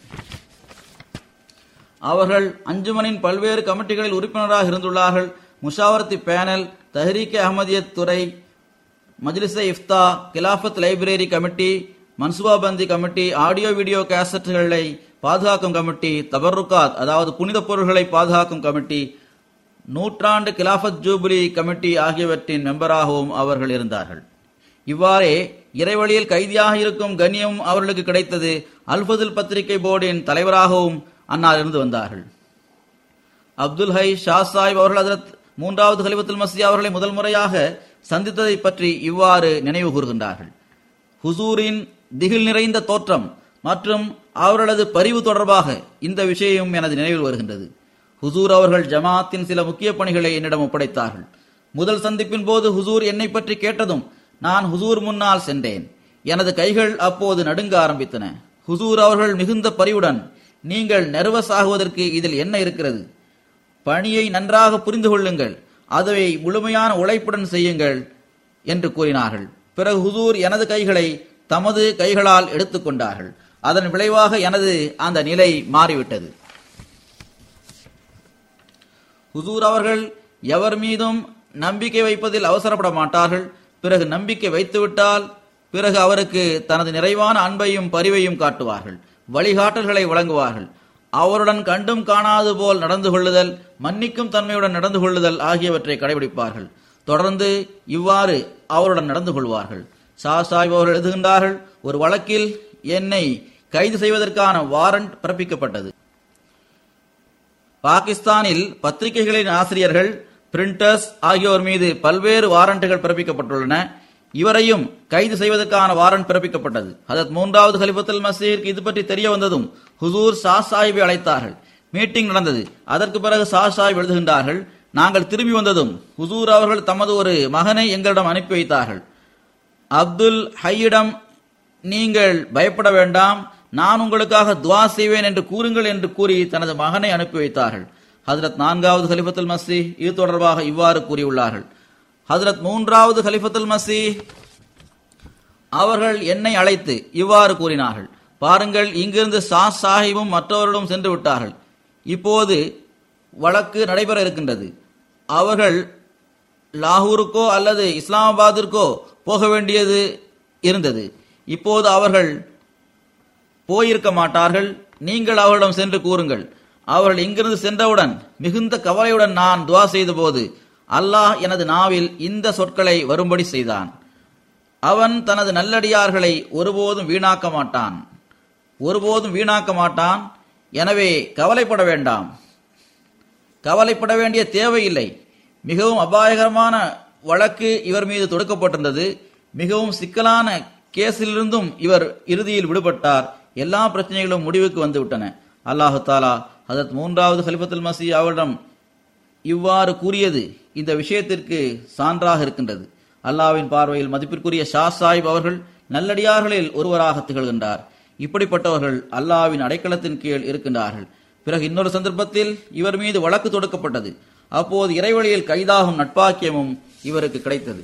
S1: அவர்கள் அஞ்சுமனின் பல்வேறு கமிட்டிகளில் உறுப்பினராக இருந்துள்ளார்கள் முஷாவரத்தி பேனல் தஹ்ரீக் அஹமதியத் துறை மஜ்லிஸே இஃப்தா கிலாஃபத் லைப்ரரி கமிட்டி மன்சுபாபந்தி கமிட்டி ஆடியோ வீடியோ கேசட்டுகளை பாதுகாக்கும் கமிட்டி தபருக்காத் அதாவது புனித பொருள்களை பாதுகாக்கும் கமிட்டி நூற்றாண்டு கிலாஃபத் ஜூபிலி கமிட்டி ஆகியவற்றின் மெம்பராகவும் அவர்கள் இருந்தார்கள் இவ்வாறே இறைவழியில் கைதியாக இருக்கும் கண்ணியம் அவர்களுக்கு கிடைத்தது அல்பதுல் பத்திரிகை போர்டின் தலைவராகவும் அன்னார் இருந்து வந்தார்கள் அப்துல் ஹை ஷா சாஹிப் அவர்கள் ஹதரத் மூன்றாவது ஹலிபத்துல் மசி அவர்களை முதல் முறையாக சந்தித்ததை பற்றி இவ்வாறு நினைவு கூறுகின்றார்கள் ஹுசூரின் திகில் நிறைந்த தோற்றம் மற்றும் அவர்களது பரிவு தொடர்பாக இந்த விஷயம் எனது நினைவில் வருகின்றது ஹுசூர் அவர்கள் ஜமாத்தின் சில முக்கிய பணிகளை என்னிடம் ஒப்படைத்தார்கள் முதல் சந்திப்பின் போது ஹுசூர் என்னை பற்றி கேட்டதும் நான் ஹுசூர் முன்னால் சென்றேன் எனது கைகள் அப்போது நடுங்க ஆரம்பித்தன ஹுசூர் அவர்கள் மிகுந்த பரிவுடன் நீங்கள் நர்வஸ் ஆகுவதற்கு இதில் என்ன இருக்கிறது பணியை நன்றாக புரிந்து கொள்ளுங்கள் அதை முழுமையான உழைப்புடன் செய்யுங்கள் என்று கூறினார்கள் பிறகு ஹுசூர் எனது கைகளை தமது கைகளால் எடுத்துக்கொண்டார்கள் அதன் விளைவாக எனது அந்த நிலை மாறிவிட்டது ஹுசூர் அவர்கள் எவர் மீதும் நம்பிக்கை வைப்பதில் அவசரப்பட மாட்டார்கள் பிறகு நம்பிக்கை வைத்துவிட்டால் பிறகு அவருக்கு தனது நிறைவான அன்பையும் பரிவையும் காட்டுவார்கள் வழிகாட்டல்களை வழங்குவார்கள் அவருடன் கண்டும் காணாது போல் நடந்து கொள்ளுதல் மன்னிக்கும் தன்மையுடன் நடந்து கொள்ளுதல் ஆகியவற்றை கடைபிடிப்பார்கள் தொடர்ந்து இவ்வாறு அவருடன் நடந்து கொள்வார்கள் சா சாஹிப் அவர்கள் எழுதுகின்றார்கள் ஒரு வழக்கில் என்னை கைது செய்வதற்கான வாரண்ட் பிறப்பிக்கப்பட்டது பாகிஸ்தானில் பத்திரிகைகளின் ஆசிரியர்கள் பிரிண்டர்ஸ் ஆகியோர் மீது பல்வேறு வாரண்டுகள் பிறப்பிக்கப்பட்டுள்ளன இவரையும் கைது செய்வதற்கான வாரண்ட் பிறப்பிக்கப்பட்டது அதற்கு மூன்றாவது கலிபத்துல் மசீருக்கு இது பற்றி தெரிய வந்ததும் ஹுசூர் ஷா சாஹிபை அழைத்தார்கள் மீட்டிங் நடந்தது அதற்கு பிறகு ஷா சாஹிப் எழுதுகின்றார்கள் நாங்கள் திரும்பி வந்ததும் ஹுசூர் அவர்கள் தமது ஒரு மகனை எங்களிடம் அனுப்பி வைத்தார்கள் அப்துல் ஹையிடம் நீங்கள் பயப்பட வேண்டாம் நான் உங்களுக்காக துவா செய்வேன் என்று கூறுங்கள் என்று கூறி தனது மகனை அனுப்பி வைத்தார்கள் ஹஜரத் நான்காவது கலிஃபத்துல் மசி இது தொடர்பாக இவ்வாறு கூறியுள்ளார்கள் ஹஜரத் மூன்றாவது கலிஃபத்துல் மசி அவர்கள் என்னை அழைத்து இவ்வாறு கூறினார்கள் பாருங்கள் இங்கிருந்து சா சாஹிபும் மற்றவர்களும் சென்று விட்டார்கள் இப்போது வழக்கு நடைபெற இருக்கின்றது அவர்கள் லாகூருக்கோ அல்லது இஸ்லாமாபாத்திற்கோ போக வேண்டியது இருந்தது இப்போது அவர்கள் போயிருக்க மாட்டார்கள் நீங்கள் அவர்களிடம் சென்று கூறுங்கள் அவர்கள் இங்கிருந்து சென்றவுடன் மிகுந்த கவலையுடன் நான் துவா செய்தபோது அல்லாஹ் எனது நாவில் இந்த சொற்களை வரும்படி செய்தான் அவன் தனது நல்லடியார்களை ஒருபோதும் வீணாக்க மாட்டான் ஒருபோதும் வீணாக்க மாட்டான் எனவே கவலைப்பட வேண்டாம் கவலைப்பட வேண்டிய தேவையில்லை மிகவும் அபாயகரமான வழக்கு இவர் மீது தொடுக்கப்பட்டிருந்தது மிகவும் சிக்கலான கேஸிலிருந்தும் இவர் இறுதியில் விடுபட்டார் எல்லா பிரச்சனைகளும் முடிவுக்கு வந்துவிட்டன அல்லாஹு தாலா அதற்கு மூன்றாவது ஹலிஃபத்துல் மசி அவரிடம் இவ்வாறு கூறியது இந்த விஷயத்திற்கு சான்றாக இருக்கின்றது அல்லாவின் பார்வையில் மதிப்பிற்குரிய ஷா சாஹிப் அவர்கள் நல்லடியார்களில் ஒருவராக திகழ்கின்றார் இப்படிப்பட்டவர்கள் அல்லாவின் அடைக்கலத்தின் கீழ் இருக்கின்றார்கள் பிறகு இன்னொரு சந்தர்ப்பத்தில் இவர் மீது வழக்கு தொடுக்கப்பட்டது அப்போது இறைவழியில் கைதாகும் நட்பாக்கியமும் இவருக்கு கிடைத்தது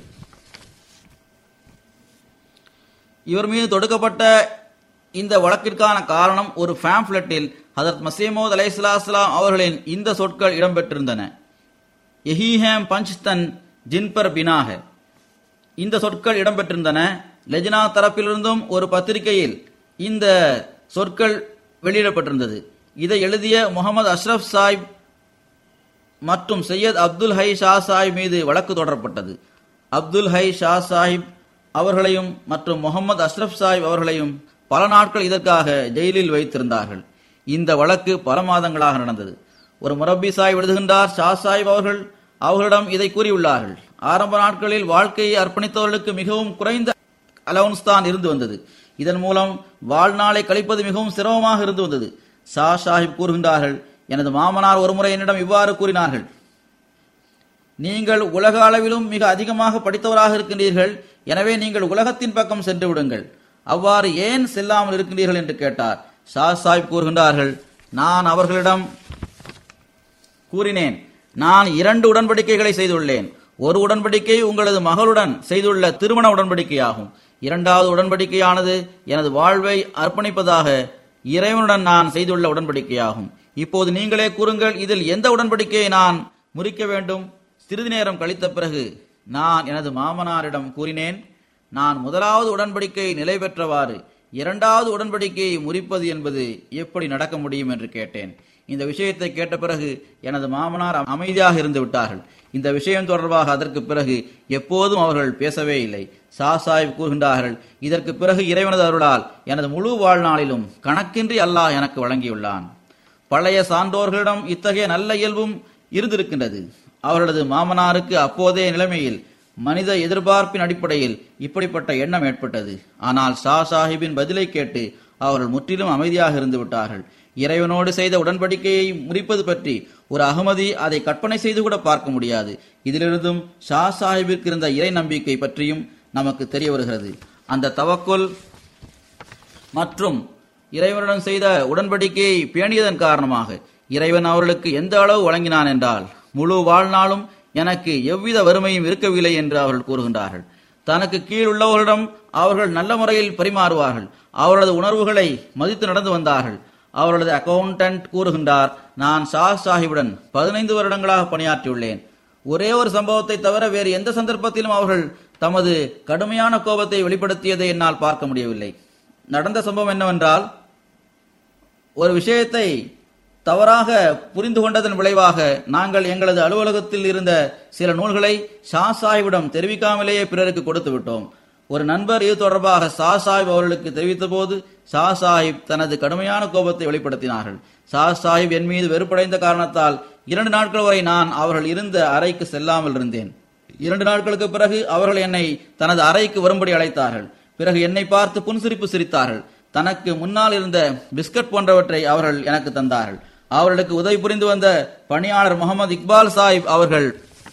S1: இவர் மீது தொடுக்கப்பட்ட இந்த வழக்கிற்கான காரணம் ஒரு பேம்ப்ளெட்டில் ஹதரத் மசீமோத் அலைஹிஸ்ஸலாம் அவர்களின் இந்த சொற்கள் இடம்பெற்றிருந்தன எஹீஹேம் பஞ்ச்தன் ஜின்பர் பினாக இந்த சொற்கள் இடம்பெற்றிருந்தன லெஜினா தரப்பிலிருந்தும் ஒரு பத்திரிகையில் இந்த சொற்கள் வெளியிடப்பட்டிருந்தது இதை எழுதிய முகமது அஷ்ரப் சாஹிப் மற்றும் சையத் அப்துல் ஹை ஷா சாஹிப் மீது வழக்கு தொடரப்பட்டது அப்துல் ஹை ஷா சாஹிப் அவர்களையும் மற்றும் முகமது அஷ்ரப் சாஹிப் அவர்களையும் பல நாட்கள் இதற்காக ஜெயிலில் வைத்திருந்தார்கள் இந்த வழக்கு பல மாதங்களாக நடந்தது ஒரு முரப்பி சாஹிப் எழுதுகின்றார் ஷா சாஹிப் அவர்கள் அவர்களிடம் இதை கூறியுள்ளார்கள் ஆரம்ப நாட்களில் வாழ்க்கையை அர்ப்பணித்தவர்களுக்கு மிகவும் குறைந்த அலவுன்ஸ் தான் இருந்து வந்தது இதன் மூலம் வாழ்நாளை கழிப்பது மிகவும் சிரமமாக இருந்து வந்தது ஷா சாஹிப் கூறுகின்றார்கள் எனது மாமனார் ஒருமுறை என்னிடம் இவ்வாறு கூறினார்கள் நீங்கள் உலக அளவிலும் மிக அதிகமாக படித்தவராக இருக்கின்றீர்கள் எனவே நீங்கள் உலகத்தின் பக்கம் சென்று விடுங்கள் அவ்வாறு ஏன் செல்லாமல் இருக்கின்றீர்கள் என்று கேட்டார் ஷா சாஹிப் கூறுகின்றார்கள் நான் அவர்களிடம் கூறினேன் நான் இரண்டு உடன்படிக்கைகளை செய்துள்ளேன் ஒரு உடன்படிக்கை உங்களது மகளுடன் செய்துள்ள திருமண உடன்படிக்கையாகும் இரண்டாவது உடன்படிக்கையானது எனது வாழ்வை அர்ப்பணிப்பதாக இறைவனுடன் நான் செய்துள்ள உடன்படிக்கையாகும் இப்போது நீங்களே கூறுங்கள் இதில் எந்த உடன்படிக்கையை நான் முறிக்க வேண்டும் சிறிது நேரம் கழித்த பிறகு நான் எனது மாமனாரிடம் கூறினேன் நான் முதலாவது உடன்படிக்கை நிலை பெற்றவாறு இரண்டாவது உடன்படிக்கையை முறிப்பது என்பது எப்படி நடக்க முடியும் என்று கேட்டேன் இந்த விஷயத்தை கேட்ட பிறகு எனது மாமனார் அமைதியாக இருந்து விட்டார்கள் இந்த விஷயம் தொடர்பாக அதற்கு பிறகு எப்போதும் அவர்கள் பேசவே இல்லை சா சாஹிப் கூறுகின்றார்கள் இதற்கு பிறகு இறைவனது அருளால் எனது முழு வாழ்நாளிலும் கணக்கின்றி அல்லாஹ் எனக்கு வழங்கியுள்ளான் பழைய சான்றோர்களிடம் இத்தகைய நல்ல இயல்பும் இருந்திருக்கின்றது அவர்களது மாமனாருக்கு அப்போதைய நிலைமையில் மனித எதிர்பார்ப்பின் அடிப்படையில் இப்படிப்பட்ட எண்ணம் ஏற்பட்டது ஆனால் ஷா சாஹிப்பின் பதிலை கேட்டு அவர்கள் முற்றிலும் அமைதியாக இருந்து விட்டார்கள் இறைவனோடு செய்த உடன்படிக்கையை முறிப்பது பற்றி ஒரு அகமதி அதை கற்பனை செய்து கூட பார்க்க முடியாது இதிலிருந்தும் ஷா சாஹிப்பிற்கு இருந்த இறை நம்பிக்கை பற்றியும் நமக்கு தெரிய வருகிறது அந்த தவக்குல் மற்றும் இறைவனுடன் செய்த உடன்படிக்கையை பேணியதன் காரணமாக இறைவன் அவர்களுக்கு எந்த அளவு வழங்கினான் என்றால் முழு வாழ்நாளும் எனக்கு எவ்வித வறுமையும் இருக்கவில்லை என்று அவர்கள் கூறுகின்றார்கள் தனக்கு கீழ் உள்ளவர்களிடம் அவர்கள் நல்ல முறையில் பரிமாறுவார்கள் அவர்களது உணர்வுகளை மதித்து நடந்து வந்தார்கள் அவர்களது அக்கவுண்டன்ட் கூறுகின்றார் நான் ஷா சாஹிபுடன் பதினைந்து வருடங்களாக பணியாற்றியுள்ளேன் ஒரே ஒரு சம்பவத்தை தவிர வேறு எந்த சந்தர்ப்பத்திலும் அவர்கள் தமது கடுமையான கோபத்தை வெளிப்படுத்தியதை என்னால் பார்க்க முடியவில்லை நடந்த சம்பவம் என்னவென்றால் ஒரு விஷயத்தை தவறாக புரிந்து கொண்டதன் விளைவாக நாங்கள் எங்களது அலுவலகத்தில் இருந்த சில நூல்களை ஷா சாஹிபிடம் தெரிவிக்காமலேயே பிறருக்கு கொடுத்து விட்டோம் ஒரு நண்பர் இது தொடர்பாக ஷா சாஹிப் அவர்களுக்கு தெரிவித்த போது ஷா சாஹிப் தனது கடுமையான கோபத்தை வெளிப்படுத்தினார்கள் ஷா சாஹிப் என் மீது வெறுப்படைந்த காரணத்தால் இரண்டு நாட்கள் வரை நான் அவர்கள் இருந்த அறைக்கு செல்லாமல் இருந்தேன் இரண்டு நாட்களுக்கு பிறகு அவர்கள் என்னை தனது அறைக்கு வரும்படி அழைத்தார்கள் பிறகு என்னை பார்த்து புன்சிரிப்பு சிரித்தார்கள் தனக்கு முன்னால் இருந்த பிஸ்கட் போன்றவற்றை அவர்கள் எனக்கு தந்தார்கள் அவர்களுக்கு உதவி புரிந்து வந்த பணியாளர் முகமது இக்பால் சாஹிப் அவர்கள்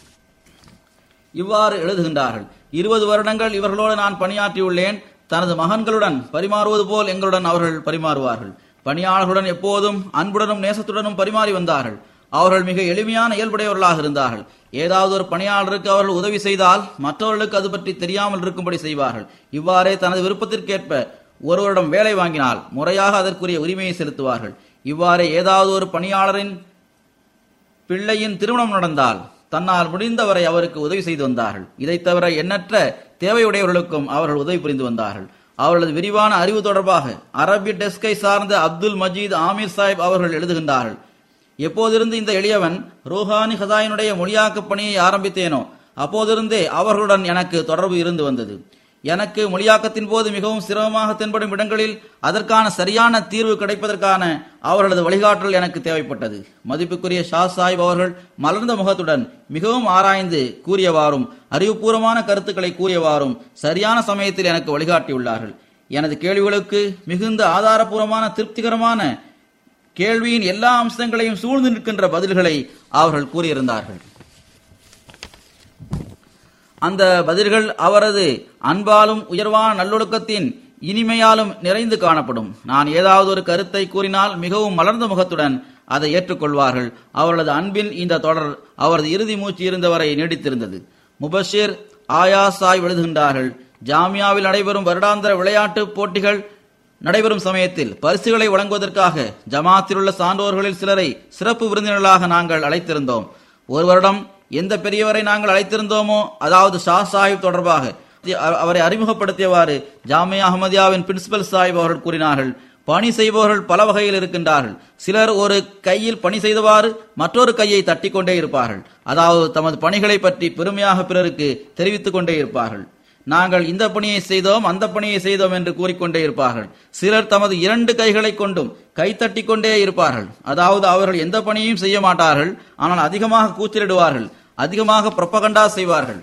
S1: இவ்வாறு எழுதுகின்றார்கள் இருபது வருடங்கள் இவர்களோடு நான் பணியாற்றியுள்ளேன் தனது மகன்களுடன் பரிமாறுவது போல் எங்களுடன் அவர்கள் பரிமாறுவார்கள் பணியாளர்களுடன் எப்போதும் அன்புடனும் நேசத்துடனும் பரிமாறி வந்தார்கள் அவர்கள் மிக எளிமையான இயல்புடையவர்களாக இருந்தார்கள் ஏதாவது ஒரு பணியாளருக்கு அவர்கள் உதவி செய்தால் மற்றவர்களுக்கு அது பற்றி தெரியாமல் இருக்கும்படி செய்வார்கள் இவ்வாறே தனது விருப்பத்திற்கேற்ப ஒருவரிடம் வேலை வாங்கினால் முறையாக அதற்குரிய உரிமையை செலுத்துவார்கள் இவ்வாறே ஏதாவது ஒரு பணியாளரின் பிள்ளையின் திருமணம் நடந்தால் தன்னால் முடிந்தவரை அவருக்கு உதவி செய்து வந்தார்கள் இதைத் தவிர எண்ணற்ற தேவையுடையவர்களுக்கும் அவர்கள் உதவி புரிந்து வந்தார்கள் அவர்களது விரிவான அறிவு தொடர்பாக அரபி டெஸ்கை சார்ந்த அப்துல் மஜீத் ஆமீர் சாஹிப் அவர்கள் எழுதுகின்றார்கள் எப்போதிருந்து இந்த எளியவன் ரூஹானி ஹசாயினுடைய மொழியாக்கப் பணியை ஆரம்பித்தேனோ அப்போதிருந்தே அவர்களுடன் எனக்கு தொடர்பு இருந்து வந்தது எனக்கு மொழியாக்கத்தின் போது மிகவும் சிரமமாக தென்படும் இடங்களில் அதற்கான சரியான தீர்வு கிடைப்பதற்கான அவர்களது வழிகாட்டல் எனக்கு தேவைப்பட்டது மதிப்புக்குரிய ஷா சாஹிப் அவர்கள் மலர்ந்த முகத்துடன் மிகவும் ஆராய்ந்து கூறியவாறும் அறிவுபூர்வமான கருத்துக்களை கூறியவாறும் சரியான சமயத்தில் எனக்கு வழிகாட்டியுள்ளார்கள் எனது கேள்விகளுக்கு மிகுந்த ஆதாரபூர்வமான திருப்திகரமான கேள்வியின் எல்லா அம்சங்களையும் சூழ்ந்து நிற்கின்ற பதில்களை அவர்கள் கூறியிருந்தார்கள் அந்த பதில்கள் அவரது அன்பாலும் உயர்வான நல்லொழுக்கத்தின் இனிமையாலும் நிறைந்து காணப்படும் நான் ஏதாவது ஒரு கருத்தை கூறினால் மிகவும் மலர்ந்த முகத்துடன் அதை ஏற்றுக்கொள்வார்கள் அவர்களது அன்பின் இந்த தொடர் அவரது இறுதி மூச்சு இருந்தவரை நீடித்திருந்தது முபஷிர் ஆயா சாய் எழுதுகின்றார்கள் ஜாமியாவில் நடைபெறும் வருடாந்திர விளையாட்டு போட்டிகள் நடைபெறும் சமயத்தில் பரிசுகளை வழங்குவதற்காக ஜமாத்தில் உள்ள சான்றோர்களில் சிலரை சிறப்பு விருந்தினர்களாக நாங்கள் அழைத்திருந்தோம் ஒரு வருடம் எந்த பெரியவரை நாங்கள் அழைத்திருந்தோமோ அதாவது ஷா சாஹிப் தொடர்பாக அவரை அறிமுகப்படுத்தியவாறு ஜாமியா அஹமதியாவின் பிரின்சிபல் சாஹிப் அவர்கள் கூறினார்கள் பணி செய்பவர்கள் பல வகையில் இருக்கின்றார்கள் சிலர் ஒரு கையில் பணி செய்தவாறு மற்றொரு கையை தட்டிக்கொண்டே இருப்பார்கள் அதாவது தமது பணிகளை பற்றி பெருமையாக பிறருக்கு தெரிவித்துக் கொண்டே இருப்பார்கள் நாங்கள் இந்த பணியை செய்தோம் அந்த பணியை செய்தோம் என்று கூறிக்கொண்டே இருப்பார்கள் சிலர் தமது இரண்டு கைகளை கொண்டும் கைத்தட்டி கொண்டே இருப்பார்கள் அதாவது அவர்கள் எந்த பணியையும் செய்ய மாட்டார்கள் ஆனால் அதிகமாக கூச்சலிடுவார்கள் அதிகமாக புரப்பகண்டா செய்வார்கள்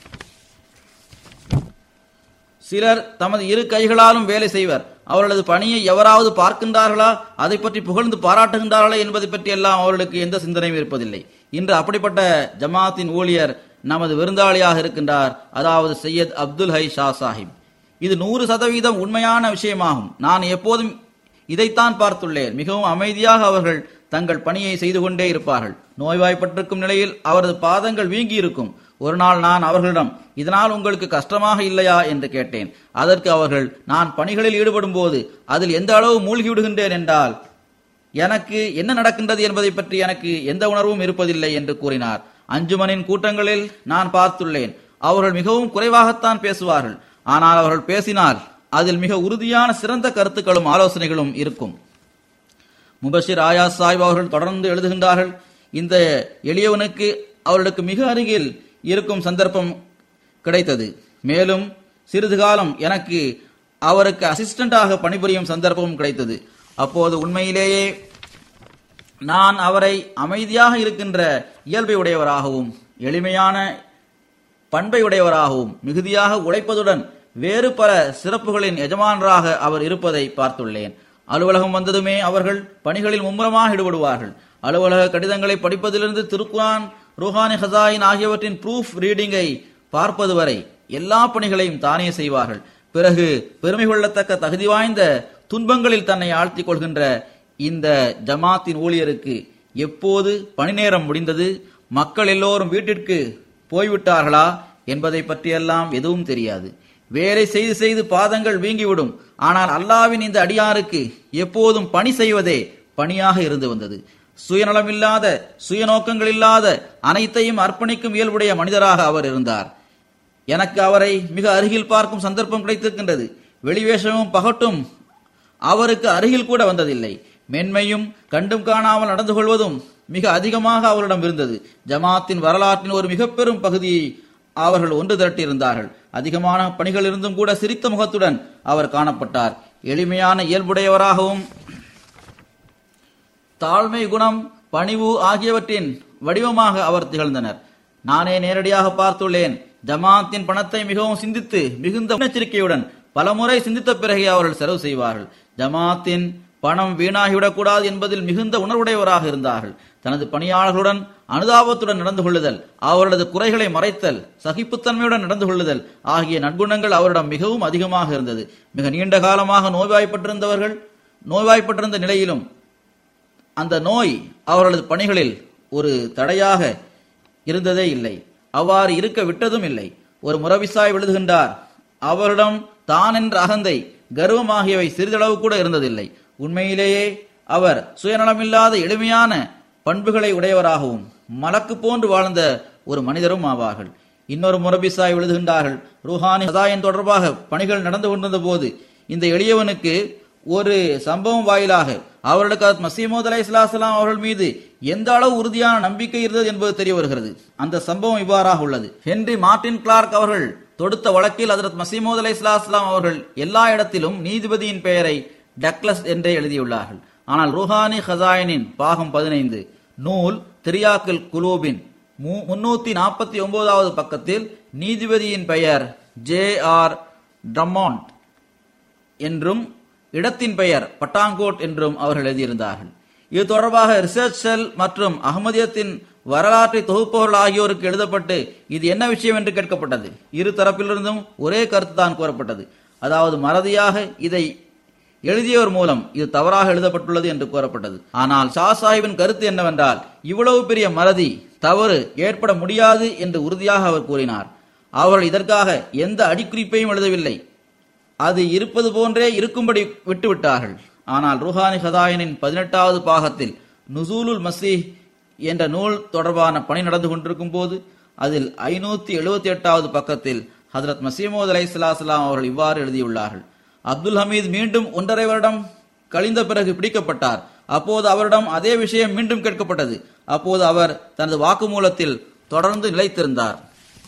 S1: சிலர் தமது இரு கைகளாலும் வேலை செய்வர் அவர்களது பணியை எவராவது பார்க்கின்றார்களா அதை பற்றி புகழ்ந்து பாராட்டுகின்றார்களா என்பதை பற்றி எல்லாம் அவர்களுக்கு எந்த சிந்தனையும் இருப்பதில்லை இன்று அப்படிப்பட்ட ஜமாத்தின் ஊழியர் நமது விருந்தாளியாக இருக்கின்றார் அதாவது சையத் அப்துல் ஹை ஷா சாஹிப் இது நூறு சதவீதம் உண்மையான விஷயமாகும் நான் எப்போதும் இதைத்தான் பார்த்துள்ளேன் மிகவும் அமைதியாக அவர்கள் தங்கள் பணியை செய்து கொண்டே இருப்பார்கள் நோய்வாய்ப்பட்டிருக்கும் நிலையில் அவரது பாதங்கள் வீங்கி இருக்கும் ஒரு நாள் நான் அவர்களிடம் இதனால் உங்களுக்கு கஷ்டமாக இல்லையா என்று கேட்டேன் அதற்கு அவர்கள் நான் பணிகளில் ஈடுபடும் போது அதில் எந்த அளவு மூழ்கி விடுகின்றேன் என்றால் எனக்கு என்ன நடக்கின்றது என்பதை பற்றி எனக்கு எந்த உணர்வும் இருப்பதில்லை என்று கூறினார் அஞ்சுமனின் கூட்டங்களில் நான் பார்த்துள்ளேன் அவர்கள் மிகவும் குறைவாகத்தான் பேசுவார்கள் ஆனால் அவர்கள் பேசினால் அதில் மிக உறுதியான சிறந்த கருத்துக்களும் ஆலோசனைகளும் இருக்கும் முபஷிர் ஆயா சாஹிப் அவர்கள் தொடர்ந்து எழுதுகின்றார்கள் இந்த எளியவனுக்கு அவர்களுக்கு மிக அருகில் இருக்கும் சந்தர்ப்பம் கிடைத்தது மேலும் சிறிது காலம் எனக்கு அவருக்கு அசிஸ்டண்டாக பணிபுரியும் சந்தர்ப்பமும் கிடைத்தது அப்போது உண்மையிலேயே நான் அவரை அமைதியாக இருக்கின்ற இயல்பை உடையவராகவும் எளிமையான பண்பை உடையவராகவும் மிகுதியாக உழைப்பதுடன் வேறு பல சிறப்புகளின் எஜமானராக அவர் இருப்பதை பார்த்துள்ளேன் அலுவலகம் வந்ததுமே அவர்கள் பணிகளில் மும்முரமாக ஈடுபடுவார்கள் அலுவலக கடிதங்களை படிப்பதிலிருந்து திருக்குரான் ருஹானி ஹசாயின் ஆகியவற்றின் ப்ரூஃப் ரீடிங்கை பார்ப்பது வரை எல்லா பணிகளையும் தானே செய்வார்கள் பிறகு பெருமை கொள்ளத்தக்க தகுதி வாய்ந்த துன்பங்களில் தன்னை ஆழ்த்திக் கொள்கின்ற இந்த ஜமாத்தின் ஊழியருக்கு எப்போது பணி நேரம் முடிந்தது மக்கள் எல்லோரும் வீட்டிற்கு போய்விட்டார்களா என்பதை பற்றியெல்லாம் எதுவும் தெரியாது வேலை செய்து செய்து பாதங்கள் வீங்கிவிடும் ஆனால் அல்லாவின் இந்த அடியாருக்கு எப்போதும் பணி செய்வதே பணியாக இருந்து வந்தது சுயநலமில்லாத சுயநோக்கங்கள் இல்லாத அனைத்தையும் அர்ப்பணிக்கும் இயல்புடைய மனிதராக அவர் இருந்தார் எனக்கு அவரை மிக அருகில் பார்க்கும் சந்தர்ப்பம் கிடைத்திருக்கின்றது வெளிவேஷமும் பகட்டும் அவருக்கு அருகில் கூட வந்ததில்லை மென்மையும் கண்டும் காணாமல் நடந்து கொள்வதும் மிக அதிகமாக அவரிடம் இருந்தது ஜமாத்தின் வரலாற்றின் ஒரு மிக பெரும் பகுதியை அவர்கள் ஒன்று திரட்டியிருந்தார்கள் அதிகமான பணிகள் இருந்தும் கூட சிரித்த முகத்துடன் அவர் காணப்பட்டார் எளிமையான இயல்புடையவராகவும் தாழ்மை குணம் பணிவு ஆகியவற்றின் வடிவமாக அவர் திகழ்ந்தனர் நானே நேரடியாக பார்த்துள்ளேன் ஜமாத்தின் பணத்தை மிகவும் சிந்தித்து மிகுந்த முன்னெச்சரிக்கையுடன் பலமுறை சிந்தித்த பிறகே அவர்கள் செலவு செய்வார்கள் ஜமாத்தின் பணம் வீணாகிவிடக்கூடாது என்பதில் மிகுந்த உணர்வுடையவராக இருந்தார்கள் தனது பணியாளர்களுடன் அனுதாபத்துடன் நடந்து கொள்ளுதல் அவர்களது குறைகளை மறைத்தல் சகிப்புத்தன்மையுடன் நடந்து கொள்ளுதல் ஆகிய நற்குணங்கள் அவரிடம் மிகவும் அதிகமாக இருந்தது மிக நீண்ட காலமாக நோய்வாய்ப்பட்டிருந்தவர்கள் நோய்வாய்ப்பட்டிருந்த நிலையிலும் அந்த நோய் அவர்களது பணிகளில் ஒரு தடையாக இருந்ததே இல்லை அவ்வாறு இருக்க விட்டதும் இல்லை ஒரு முரவிசாய் எழுதுகின்றார் அவரிடம் தான் என்ற அகந்தை கர்வம் ஆகியவை சிறிதளவு கூட இருந்ததில்லை உண்மையிலேயே அவர் சுயநலமில்லாத எளிமையான பண்புகளை உடையவராகவும் மலக்கு போன்று வாழ்ந்த ஒரு மனிதரும் ஆவார்கள் இன்னொரு முரபிசாய் எழுதுகின்றார்கள் ரூஹானி சதாயன் தொடர்பாக பணிகள் நடந்து கொண்டிருந்த போது இந்த எளியவனுக்கு ஒரு சம்பவம் வாயிலாக அவர்களுக்கு மசீமோத் அலை இஸ்லாசலாம் அவர்கள் மீது எந்த அளவு உறுதியான நம்பிக்கை இருந்தது என்பது தெரிய வருகிறது அந்த சம்பவம் இவ்வாறாக உள்ளது ஹென்றி மார்டின் கிளார்க் அவர்கள் தொடுத்த வழக்கில் ஹதரத் மசீமோத் அலை இஸ்லாஸ்லாம் அவர்கள் எல்லா இடத்திலும் நீதிபதியின் பெயரை டக்லஸ் என்றே எழுதியுள்ளார்கள் ஆனால் ருஹானி ஹசாயனின் பாகம் பதினைந்து நூல் திரியாக்கில் குலூபின் முன்னூத்தி நாற்பத்தி ஒன்பதாவது பக்கத்தில் நீதிபதியின் பெயர் ஜே ஆர் ட்ரமாண்ட் என்றும் இடத்தின் பெயர் பட்டாங்கோட் என்றும் அவர்கள் எழுதியிருந்தார்கள் இது தொடர்பாக ரிசர்ச் செல் மற்றும் அகமதியத்தின் வரலாற்றை தொகுப்பவர்கள் ஆகியோருக்கு எழுதப்பட்டு இது என்ன விஷயம் என்று கேட்கப்பட்டது இரு தரப்பிலிருந்தும் ஒரே கருத்து தான் கூறப்பட்டது அதாவது மறதியாக இதை எழுதியவர் மூலம் இது தவறாக எழுதப்பட்டுள்ளது என்று கூறப்பட்டது ஆனால் ஷா சாஹிபின் கருத்து என்னவென்றால் இவ்வளவு பெரிய மறதி தவறு ஏற்பட முடியாது என்று உறுதியாக அவர் கூறினார் அவர்கள் இதற்காக எந்த அடிக்குறிப்பையும் எழுதவில்லை அது இருப்பது போன்றே இருக்கும்படி விட்டுவிட்டார்கள் ஆனால் ருஹானி ஹதாயனின் பதினெட்டாவது பாகத்தில் நுசூலுல் மசீஹ் என்ற நூல் தொடர்பான பணி நடந்து கொண்டிருக்கும் போது அதில் ஐநூத்தி எழுபத்தி எட்டாவது பக்கத்தில் ஹதரத் மசீமோத் அலை சலாசலாம் அவர்கள் இவ்வாறு எழுதியுள்ளார்கள் அப்துல் ஹமீத் மீண்டும் ஒன்றரை வருடம் கழிந்த பிறகு பிடிக்கப்பட்டார் அப்போது அவரிடம் அதே விஷயம் மீண்டும் கேட்கப்பட்டது அப்போது அவர் தனது வாக்குமூலத்தில் தொடர்ந்து நிலைத்திருந்தார்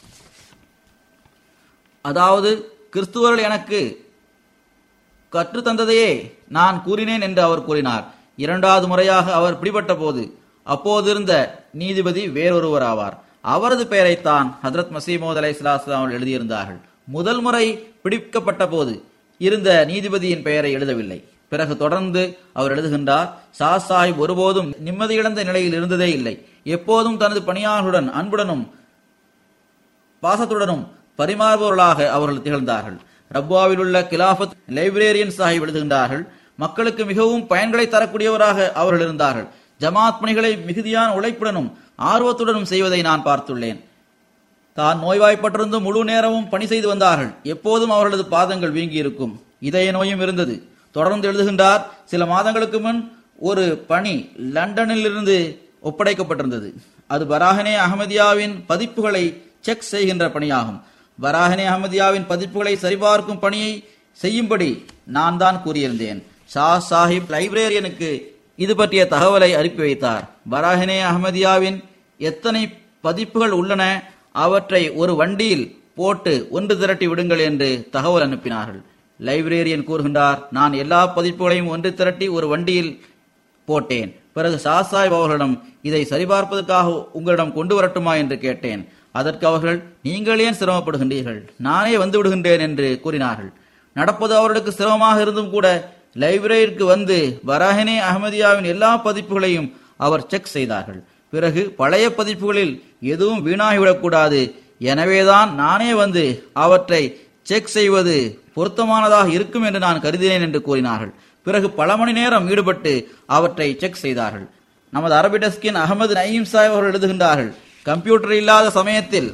S1: அதாவது கிறிஸ்துவர்கள் எனக்கு கற்று தந்ததையே நான் கூறினேன் என்று அவர் கூறினார் இரண்டாவது முறையாக அவர் பிடிபட்ட போது அப்போதிருந்த நீதிபதி வேறொருவர் ஆவார் அவரது பெயரைத்தான் ஹதரத் மசீமோத் அலை அவர்கள் எழுதியிருந்தார்கள் முதல் முறை பிடிக்கப்பட்ட போது இருந்த நீதிபதியின் பெயரை எழுதவில்லை பிறகு தொடர்ந்து அவர் எழுதுகின்றார் ஷா சாஹிப் ஒருபோதும் நிம்மதி இழந்த நிலையில் இருந்ததே இல்லை எப்போதும் தனது பணியாளர்களுடன் அன்புடனும் பாசத்துடனும் பரிமாறுபவர்களாக அவர்கள் திகழ்ந்தார்கள் ரப்வாவில் உள்ள கிலாபத் லைப்ரேரியன் சாஹிப் எழுதுகின்றார்கள் மக்களுக்கு மிகவும் பயன்களை தரக்கூடியவராக அவர்கள் இருந்தார்கள் ஜமாத் பணிகளை மிகுதியான உழைப்புடனும் ஆர்வத்துடனும் செய்வதை நான் பார்த்துள்ளேன் தான் நோய்வாய்ப்பட்டிருந்து முழு நேரமும் பணி செய்து வந்தார்கள் எப்போதும் அவர்களது பாதங்கள் வீங்கி இருக்கும் இதய நோயும் இருந்தது தொடர்ந்து எழுதுகின்றார் சில மாதங்களுக்கு முன் ஒரு பணி லண்டனில் இருந்து ஒப்படைக்கப்பட்டிருந்தது அது பராகனே அகமதியாவின் பதிப்புகளை செக் செய்கின்ற பணியாகும் பராகனே அகமதியாவின் பதிப்புகளை சரிபார்க்கும் பணியை செய்யும்படி நான் தான் கூறியிருந்தேன் ஷா சாஹிப் லைப்ரேரியனுக்கு இது பற்றிய தகவலை அனுப்பி வைத்தார் பராஹினே அகமதியாவின் எத்தனை பதிப்புகள் உள்ளன அவற்றை ஒரு வண்டியில் போட்டு ஒன்று திரட்டி விடுங்கள் என்று தகவல் அனுப்பினார்கள் லைப்ரேரியன் கூறுகின்றார் நான் எல்லா பதிப்புகளையும் ஒன்று திரட்டி ஒரு வண்டியில் போட்டேன் பிறகு சாசாய் அவர்களிடம் இதை சரிபார்ப்பதற்காக உங்களிடம் கொண்டு வரட்டுமா என்று கேட்டேன் அதற்கு அவர்கள் நீங்கள் ஏன் சிரமப்படுகின்றீர்கள் நானே வந்து விடுகின்றேன் என்று கூறினார்கள் நடப்பது அவர்களுக்கு சிரமமாக இருந்தும் கூட லைப்ரரிக்கு வந்து பராஹினே அகமதியாவின் எல்லா பதிப்புகளையும் அவர் செக் செய்தார்கள் பிறகு பழைய பதிப்புகளில் எதுவும் வீணாகிவிடக்கூடாது எனவேதான் நானே வந்து அவற்றை செக் செய்வது பொருத்தமானதாக இருக்கும் என்று நான் கருதினேன் என்று கூறினார்கள் பிறகு பல மணி நேரம் ஈடுபட்டு அவற்றை செக் செய்தார்கள் நமது அரபி டெஸ்கின் அகமது நயீம் சாஹிப் அவர்கள் எழுதுகின்றார்கள் கம்ப்யூட்டர் இல்லாத சமயத்தில்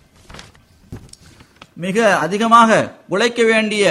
S1: மிக அதிகமாக உழைக்க வேண்டிய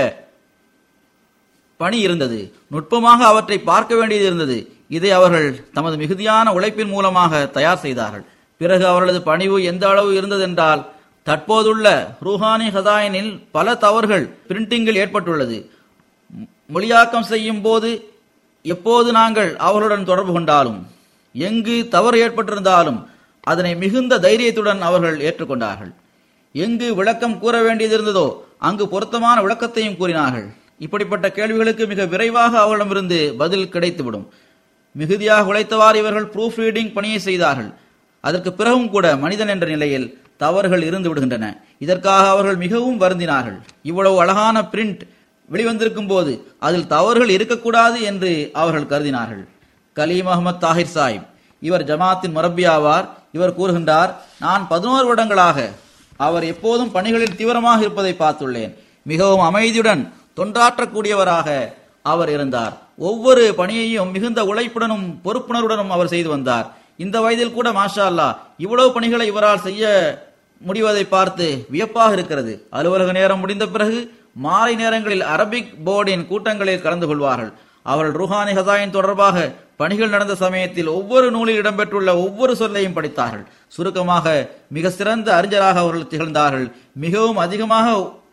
S1: பணி இருந்தது நுட்பமாக அவற்றை பார்க்க வேண்டியது இருந்தது இதை அவர்கள் தமது மிகுதியான உழைப்பின் மூலமாக தயார் செய்தார்கள் பிறகு அவர்களது பணிவு எந்த அளவு இருந்ததென்றால் தற்போதுள்ள ரூஹானி ஹதாயனில் பல தவறுகள் பிரிண்டிங்கில் ஏற்பட்டுள்ளது மொழியாக்கம் செய்யும் போது எப்போது நாங்கள் அவர்களுடன் தொடர்பு கொண்டாலும் எங்கு தவறு ஏற்பட்டிருந்தாலும் அதனை மிகுந்த தைரியத்துடன் அவர்கள் ஏற்றுக்கொண்டார்கள் எங்கு விளக்கம் கூற வேண்டியதிருந்ததோ அங்கு பொருத்தமான விளக்கத்தையும் கூறினார்கள் இப்படிப்பட்ட கேள்விகளுக்கு மிக விரைவாக அவர்களிடமிருந்து பதில் கிடைத்துவிடும் மிகுதியாக உழைத்தவாறு இவர்கள் ப்ரூஃப் ரீடிங் பணியை செய்தார்கள் அதற்கு பிறகும் கூட மனிதன் என்ற நிலையில் தவறுகள் இருந்து விடுகின்றன இதற்காக அவர்கள் மிகவும் வருந்தினார்கள் இவ்வளவு அழகான பிரிண்ட் வெளிவந்திருக்கும் போது அதில் தவறுகள் இருக்கக்கூடாது என்று அவர்கள் கருதினார்கள் கலீம் அகமது தாஹிர் சாஹிப் இவர் ஜமாத்தின் முரப்பி ஆவார் இவர் கூறுகின்றார் நான் பதினோரு வருடங்களாக அவர் எப்போதும் பணிகளில் தீவிரமாக இருப்பதை பார்த்துள்ளேன் மிகவும் அமைதியுடன் தொண்டாற்றக்கூடியவராக அவர் இருந்தார் ஒவ்வொரு பணியையும் மிகுந்த உழைப்புடனும் பொறுப்புணர்வுடனும் அவர் செய்து வந்தார் இந்த வயதில் கூட மாஷா அல்லாஹ் இவ்வளவு பணிகளை இவரால் செய்ய முடிவதை பார்த்து வியப்பாக இருக்கிறது அலுவலக நேரம் முடிந்த பிறகு மாலை நேரங்களில் அரபிக் போர்டின் கூட்டங்களில் கலந்து கொள்வார்கள் அவர்கள் ருஹானி ஹசாயின் தொடர்பாக பணிகள் நடந்த சமயத்தில் ஒவ்வொரு நூலில் இடம்பெற்றுள்ள ஒவ்வொரு சொல்லையும் படித்தார்கள் சுருக்கமாக மிக சிறந்த அறிஞராக அவர்கள் திகழ்ந்தார்கள் மிகவும் அதிகமாக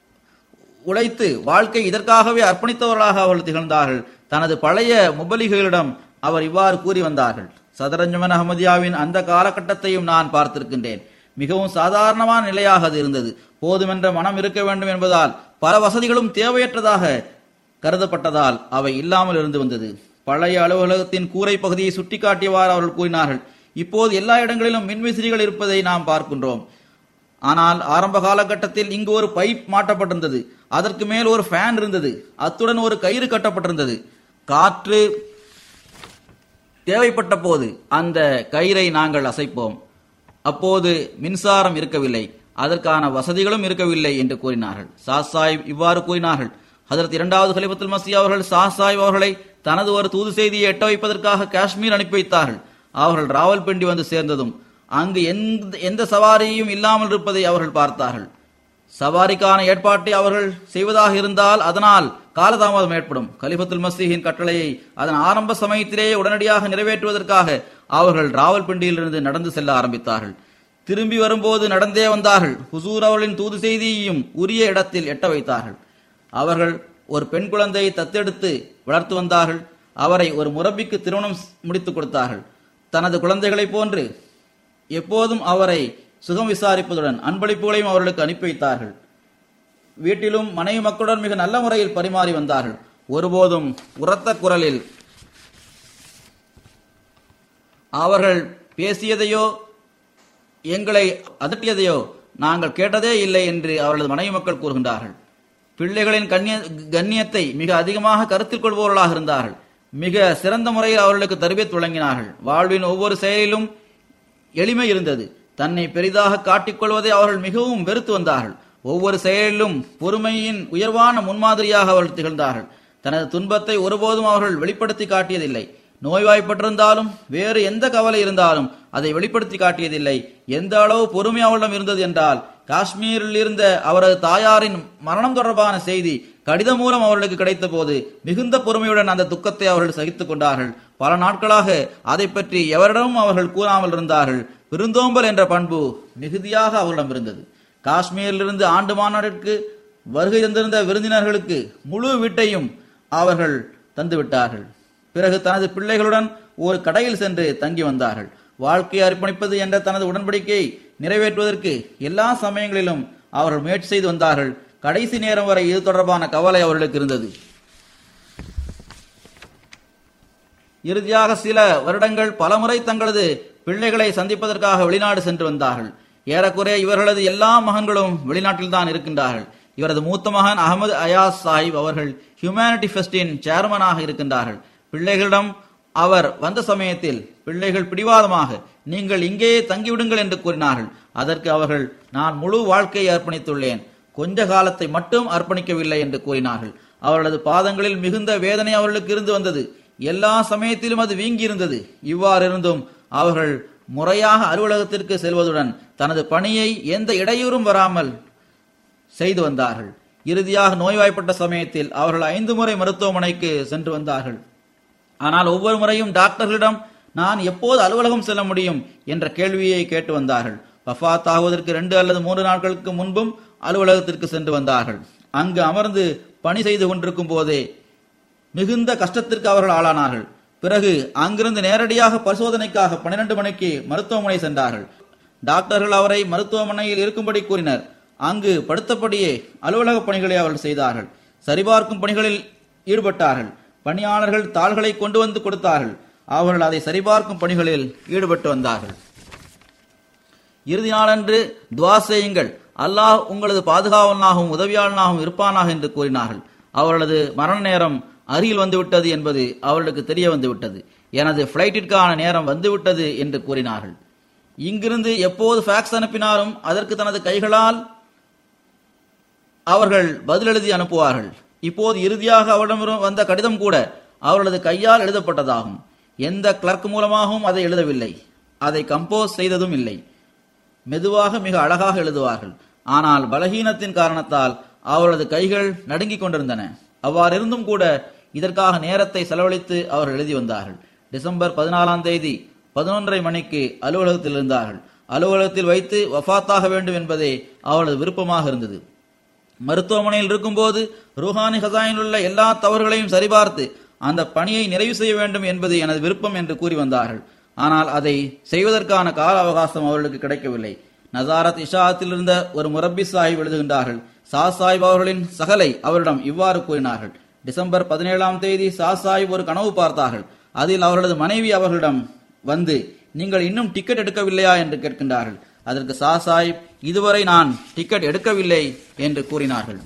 S1: உழைத்து வாழ்க்கை இதற்காகவே அர்ப்பணித்தவர்களாக அவர்கள் திகழ்ந்தார்கள் தனது பழைய முபலிகளிடம் அவர் இவ்வாறு கூறி வந்தார்கள் சதரஞ்சமன் அகமதியாவின் அந்த காலகட்டத்தையும் நான் பார்த்திருக்கின்றேன் மிகவும் சாதாரணமான நிலையாக அது இருந்தது போதுமென்ற மனம் இருக்க வேண்டும் என்பதால் பல வசதிகளும் தேவையற்றதாக கருதப்பட்டதால் அவை இல்லாமல் இருந்து வந்தது பழைய அலுவலகத்தின் கூரை பகுதியை சுட்டிக்காட்டியவாறு அவர்கள் கூறினார்கள் இப்போது எல்லா இடங்களிலும் மின்விசிறிகள் இருப்பதை நாம் பார்க்கின்றோம் ஆனால் ஆரம்ப காலகட்டத்தில் இங்கு ஒரு பைப் மாட்டப்பட்டிருந்தது அதற்கு மேல் ஒரு ஃபேன் இருந்தது அத்துடன் ஒரு கயிறு கட்டப்பட்டிருந்தது காற்று தேவைப்பட்ட போது அந்த கயிறை நாங்கள் அசைப்போம் அப்போது மின்சாரம் இருக்கவில்லை அதற்கான வசதிகளும் இருக்கவில்லை என்று கூறினார்கள் சாஸ் சாஹிப் இவ்வாறு கூறினார்கள் அதற்கு இரண்டாவது கலிபத்துல் மசி அவர்கள் சாஸ் சாஹிப் அவர்களை தனது ஒரு தூது செய்தியை எட்ட வைப்பதற்காக காஷ்மீர் அனுப்பி வைத்தார்கள் அவர்கள் ராவல்பிண்டி வந்து சேர்ந்ததும் அங்கு எந்த எந்த சவாரியும் இல்லாமல் இருப்பதை அவர்கள் பார்த்தார்கள் சவாரிக்கான ஏற்பாட்டை அவர்கள் செய்வதாக இருந்தால் அதனால் காலதாமதம் ஏற்படும் கலிபத்துல் மசீஹின் கட்டளையை அதன் ஆரம்ப சமயத்திலேயே உடனடியாக நிறைவேற்றுவதற்காக அவர்கள் ராவல்பிண்டியிலிருந்து நடந்து செல்ல ஆரம்பித்தார்கள் திரும்பி வரும்போது நடந்தே வந்தார்கள் ஹுசூர் அவர்களின் தூது செய்தியையும் உரிய இடத்தில் எட்ட வைத்தார்கள் அவர்கள் ஒரு பெண் குழந்தையை தத்தெடுத்து வளர்த்து வந்தார்கள் அவரை ஒரு முரபிக்கு திருமணம் முடித்துக் கொடுத்தார்கள் தனது குழந்தைகளைப் போன்று எப்போதும் அவரை சுகம் விசாரிப்பதுடன் அன்பளிப்புகளையும் அவர்களுக்கு அனுப்பி வைத்தார்கள் வீட்டிலும் மனைவி மக்களுடன் மிக நல்ல முறையில் பரிமாறி வந்தார்கள் ஒருபோதும் உரத்த குரலில் அவர்கள் பேசியதையோ எங்களை அதட்டியதையோ நாங்கள் கேட்டதே இல்லை என்று அவர்களது மனைவி மக்கள் கூறுகின்றார்கள் பிள்ளைகளின் கண்ணிய கண்ணியத்தை மிக அதிகமாக கருத்தில் கொள்பவர்களாக இருந்தார்கள் மிக சிறந்த முறையில் அவர்களுக்கு தருபியத் வழங்கினார்கள் வாழ்வின் ஒவ்வொரு செயலிலும் எளிமை இருந்தது தன்னை பெரிதாக காட்டிக்கொள்வதை அவர்கள் மிகவும் வெறுத்து வந்தார்கள் ஒவ்வொரு செயலிலும் பொறுமையின் உயர்வான முன்மாதிரியாக அவர்கள் திகழ்ந்தார்கள் தனது துன்பத்தை ஒருபோதும் அவர்கள் வெளிப்படுத்தி காட்டியதில்லை நோய்வாய்ப்பட்டிருந்தாலும் வேறு எந்த கவலை இருந்தாலும் அதை வெளிப்படுத்தி காட்டியதில்லை எந்த அளவு பொறுமை அவரிடம் இருந்தது என்றால் காஷ்மீரில் இருந்த அவரது தாயாரின் மரணம் தொடர்பான செய்தி கடிதம் மூலம் அவர்களுக்கு கிடைத்த போது மிகுந்த பொறுமையுடன் அந்த துக்கத்தை அவர்கள் சகித்துக் கொண்டார்கள் பல நாட்களாக அதை பற்றி எவரிடமும் அவர்கள் கூறாமல் இருந்தார்கள் விருந்தோம்பல் என்ற பண்பு மிகுதியாக அவர்களிடம் இருந்தது காஷ்மீரிலிருந்து ஆண்டு மாநாட்டிற்கு வருகை தந்திருந்த விருந்தினர்களுக்கு முழு வீட்டையும் அவர்கள் தந்துவிட்டார்கள் பிறகு தனது பிள்ளைகளுடன் ஒரு கடையில் சென்று தங்கி வந்தார்கள் வாழ்க்கையை அர்ப்பணிப்பது என்ற தனது உடன்படிக்கையை நிறைவேற்றுவதற்கு எல்லா சமயங்களிலும் அவர்கள் முயற்சி செய்து வந்தார்கள் கடைசி நேரம் வரை இது தொடர்பான கவலை அவர்களுக்கு இருந்தது இறுதியாக சில வருடங்கள் பலமுறை தங்களது பிள்ளைகளை சந்திப்பதற்காக வெளிநாடு சென்று வந்தார்கள் ஏறக்குறைய இவர்களது எல்லா மகன்களும் வெளிநாட்டில்தான் இருக்கின்றார்கள் இவரது மூத்த மகன் அகமது அயாஸ் சாஹிப் அவர்கள் ஹியூமனிட்டி ஃபெஸ்டின் சேர்மனாக இருக்கின்றார்கள் பிள்ளைகளிடம் அவர் வந்த சமயத்தில் பிள்ளைகள் பிடிவாதமாக நீங்கள் இங்கேயே தங்கிவிடுங்கள் என்று கூறினார்கள் அதற்கு அவர்கள் நான் முழு வாழ்க்கையை அர்ப்பணித்துள்ளேன் கொஞ்ச காலத்தை மட்டும் அர்ப்பணிக்கவில்லை என்று கூறினார்கள் அவர்களது பாதங்களில் மிகுந்த வேதனை அவர்களுக்கு இருந்து வந்தது எல்லா சமயத்திலும் அது வீங்கி இருந்தது இவ்வாறு இருந்தும் அவர்கள் முறையாக அலுவலகத்திற்கு செல்வதுடன் தனது பணியை எந்த இடையூறும் வராமல் செய்து வந்தார்கள் இறுதியாக நோய்வாய்ப்பட்ட சமயத்தில் அவர்கள் ஐந்து முறை மருத்துவமனைக்கு சென்று வந்தார்கள் ஆனால் ஒவ்வொரு முறையும் டாக்டர்களிடம் நான் எப்போது அலுவலகம் செல்ல முடியும் என்ற கேள்வியை கேட்டு வந்தார்கள் வஃபாத் ஆகுவதற்கு ரெண்டு அல்லது மூன்று நாட்களுக்கு முன்பும் அலுவலகத்திற்கு சென்று வந்தார்கள் அங்கு அமர்ந்து பணி செய்து கொண்டிருக்கும் போதே மிகுந்த கஷ்டத்திற்கு அவர்கள் ஆளானார்கள் பிறகு அங்கிருந்து நேரடியாக பரிசோதனைக்காக பன்னிரண்டு மணிக்கு மருத்துவமனை சென்றார்கள் டாக்டர்கள் அவரை மருத்துவமனையில் இருக்கும்படி கூறினர் அங்கு படுத்தபடியே அலுவலக பணிகளை அவர்கள் செய்தார்கள் சரிபார்க்கும் பணிகளில் ஈடுபட்டார்கள் பணியாளர்கள் தாள்களை கொண்டு வந்து கொடுத்தார்கள் அவர்கள் அதை சரிபார்க்கும் பணிகளில் ஈடுபட்டு வந்தார்கள் இறுதி நாளன்று துவா செய்யுங்கள் அல்லாஹ் உங்களது பாதுகாவலனாகவும் உதவியாளனாகவும் இருப்பானாக என்று கூறினார்கள் அவர்களது மரண நேரம் அருகில் வந்துவிட்டது என்பது அவர்களுக்கு தெரிய வந்துவிட்டது எனது பிளைட்டிற்கான நேரம் வந்துவிட்டது என்று கூறினார்கள் இங்கிருந்து எப்போது ஃபேக்ஸ் அனுப்பினாலும் அதற்கு தனது கைகளால் அவர்கள் பதில் எழுதி அனுப்புவார்கள் இப்போது இறுதியாக அவரிடம் வந்த கடிதம் கூட அவர்களது கையால் எழுதப்பட்டதாகும் எந்த கிளர்க் மூலமாகவும் அதை எழுதவில்லை அதை கம்போஸ் செய்ததும் இல்லை மெதுவாக மிக அழகாக எழுதுவார்கள் ஆனால் பலகீனத்தின் காரணத்தால் அவரது கைகள் நடுங்கிக் கொண்டிருந்தன அவ்வாறிருந்தும் கூட இதற்காக நேரத்தை செலவழித்து அவர்கள் எழுதி வந்தார்கள் டிசம்பர் பதினாலாம் தேதி பதினொன்றரை மணிக்கு அலுவலகத்தில் இருந்தார்கள் அலுவலகத்தில் வைத்து வஃபாத்தாக வேண்டும் என்பதே அவளது விருப்பமாக இருந்தது மருத்துவமனையில் இருக்கும்போது ரூஹானி ஹசாயின் உள்ள எல்லா தவறுகளையும் சரிபார்த்து அந்த பணியை நிறைவு செய்ய வேண்டும் என்பது எனது விருப்பம் என்று கூறி வந்தார்கள் ஆனால் அதை செய்வதற்கான கால அவகாசம் அவர்களுக்கு கிடைக்கவில்லை நசாரத் இஷாத்தில் இருந்த ஒரு முரப்பி சாஹிப் எழுதுகின்றார்கள் சா சாஹிப் அவர்களின் சகலை அவரிடம் இவ்வாறு கூறினார்கள் டிசம்பர் பதினேழாம் தேதி சா சாஹிப் ஒரு கனவு பார்த்தார்கள் அதில் அவர்களது மனைவி அவர்களிடம் வந்து நீங்கள் இன்னும் டிக்கெட் எடுக்கவில்லையா என்று கேட்கின்றார்கள் அதற்கு சா சாஹிப் இதுவரை நான் டிக்கெட் எடுக்கவில்லை என்று கூறினார்கள்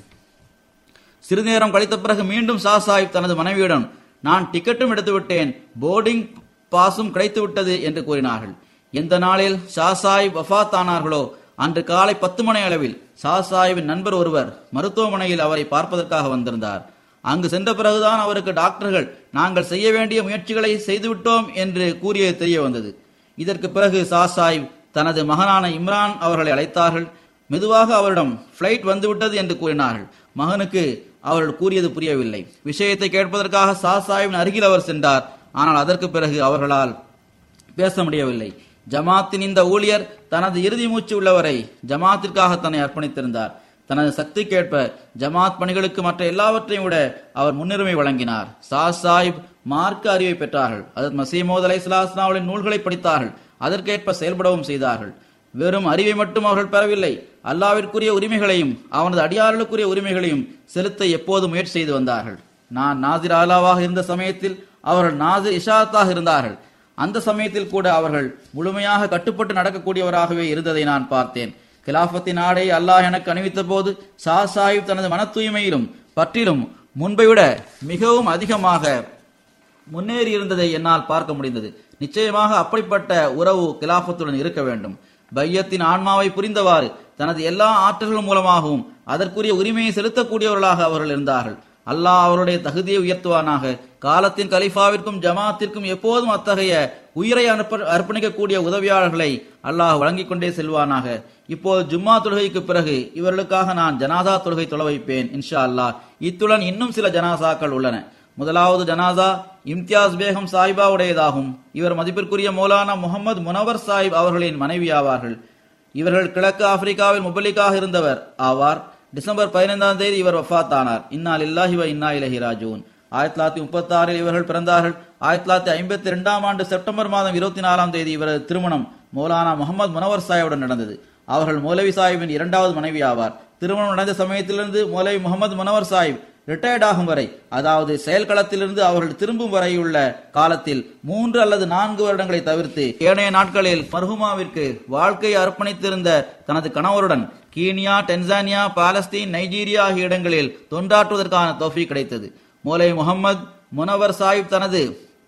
S1: சிறிது நேரம் கழித்த பிறகு மீண்டும் சா சாஹிப் தனது மனைவியிடம் நான் டிக்கெட்டும் எடுத்து விட்டேன் போர்டிங் பாஸும் கிடைத்து விட்டது என்று கூறினார்கள் எந்த நாளில் ஷா சாஹிப் வஃபாத் ஆனார்களோ அன்று காலை பத்து மணி அளவில் ஷா சாஹிப்பின் நண்பர் ஒருவர் மருத்துவமனையில் அவரை பார்ப்பதற்காக வந்திருந்தார் அங்கு சென்ற பிறகுதான் அவருக்கு டாக்டர்கள் நாங்கள் செய்ய வேண்டிய முயற்சிகளை செய்துவிட்டோம் என்று கூறியது தெரிய வந்தது இதற்கு பிறகு ஷா சாஹிப் தனது மகனான இம்ரான் அவர்களை அழைத்தார்கள் மெதுவாக அவரிடம் பிளைட் வந்துவிட்டது என்று கூறினார்கள் மகனுக்கு அவர்கள் கூறியது புரியவில்லை விஷயத்தை கேட்பதற்காக சா சாஹிபின் அருகில் அவர் சென்றார் ஆனால் அதற்கு பிறகு அவர்களால் பேச முடியவில்லை ஜமாத்தின் இந்த ஊழியர் தனது இறுதி மூச்சு உள்ளவரை ஜமாத்திற்காக தன்னை அர்ப்பணித்திருந்தார் தனது சக்திக்கேற்ப ஜமாத் பணிகளுக்கு மற்ற எல்லாவற்றையும் விட அவர் முன்னுரிமை வழங்கினார் சா சாஹிப் மார்க்க அறிவை பெற்றார்கள் அதற்கு மசீமோத் அலை சலாஸ்லாவுடைய நூல்களை படித்தார்கள் அதற்கேற்ப செயல்படவும் செய்தார்கள் வெறும் அறிவை மட்டும் அவர்கள் பெறவில்லை அல்லாவிற்குரிய உரிமைகளையும் அவனது அடியார்களுக்குரிய உரிமைகளையும் செலுத்த எப்போது முயற்சி செய்து வந்தார்கள் நான் நாசிர் ஆலாவாக இருந்த சமயத்தில் அவர்கள் நாசிர் இஷாத்தாக இருந்தார்கள் அந்த சமயத்தில் கூட அவர்கள் முழுமையாக கட்டுப்பட்டு நடக்கக்கூடியவராகவே இருந்ததை நான் பார்த்தேன் கிலாபத்தின் ஆடை அல்லாஹ் எனக்கு அணிவித்த போது ஷா சாஹிப் தனது மன தூய்மையிலும் பற்றிலும் முன்பை விட மிகவும் அதிகமாக முன்னேறி இருந்ததை என்னால் பார்க்க முடிந்தது நிச்சயமாக அப்படிப்பட்ட உறவு கிலாபத்துடன் இருக்க வேண்டும் பையத்தின் ஆன்மாவை புரிந்தவாறு தனது எல்லா ஆற்றல்கள் மூலமாகவும் அதற்குரிய உரிமையை செலுத்தக்கூடியவர்களாக அவர்கள் இருந்தார்கள் அல்லாஹ் அவருடைய தகுதியை உயர்த்துவானாக காலத்தின் கலிஃபாவிற்கும் ஜமாத்திற்கும் எப்போதும் அத்தகைய உயிரை அனுப்ப அர்ப்பணிக்கக்கூடிய உதவியாளர்களை அல்லாஹ் வழங்கிக் கொண்டே செல்வானாக இப்போது ஜும்மா தொழுகைக்கு பிறகு இவர்களுக்காக நான் ஜனாதா தொழுகை தொலை வைப்பேன் இன்ஷா அல்லாஹ் இத்துடன் இன்னும் சில ஜனாசாக்கள் உள்ளன முதலாவது ஜனாசா இம்தியாஸ் பேகம் சாஹிபாவுடையதாகும் இவர் மதிப்பிற்குரிய மௌலானா முகமது முனவர் சாஹிப் அவர்களின் மனைவி ஆவார்கள் இவர்கள் கிழக்கு ஆப்பிரிக்காவில் முபலிக்காக இருந்தவர் ஆவார் டிசம்பர் பதினைந்தாம் தேதி இவர் வஃபாத் ஆனார் இன்னா லில்லாஹி வ இன்னா இலஹி ராஜூன் ஆயிரத்தி தொள்ளாயிரத்தி முப்பத்தி ஆறில் இவர்கள் பிறந்தார்கள் ஆயிரத்தி தொள்ளாயிரத்தி ஐம்பத்தி இரண்டாம் ஆண்டு செப்டம்பர் மாதம் இருபத்தி நாலாம் தேதி இவரது திருமணம் மௌலானா முகமது முனவர் சாஹிபுடன் நடந்தது அவர்கள் மௌலவி சாஹிபின் இரண்டாவது மனைவி ஆவார் திருமணம் நடந்த சமயத்திலிருந்து மௌலவி முகமது முனவர் சாஹிப் ரிட்டையர்ட் ஆகும் வரை அதாவது செயல்களத்திலிருந்து அவர்கள் திரும்பும் வரையுள்ள காலத்தில் மூன்று அல்லது நான்கு வருடங்களை தவிர்த்து ஏனைய நாட்களில் மர்ஹுமாவிற்கு வாழ்க்கையை அர்ப்பணித்திருந்த தனது கணவருடன் கீனியா டென்சானியா பாலஸ்தீன் நைஜீரியா ஆகிய இடங்களில் தொண்டாற்றுவதற்கான தோஃபி கிடைத்தது மோலை முகமது முனவர் சாஹிப் தனது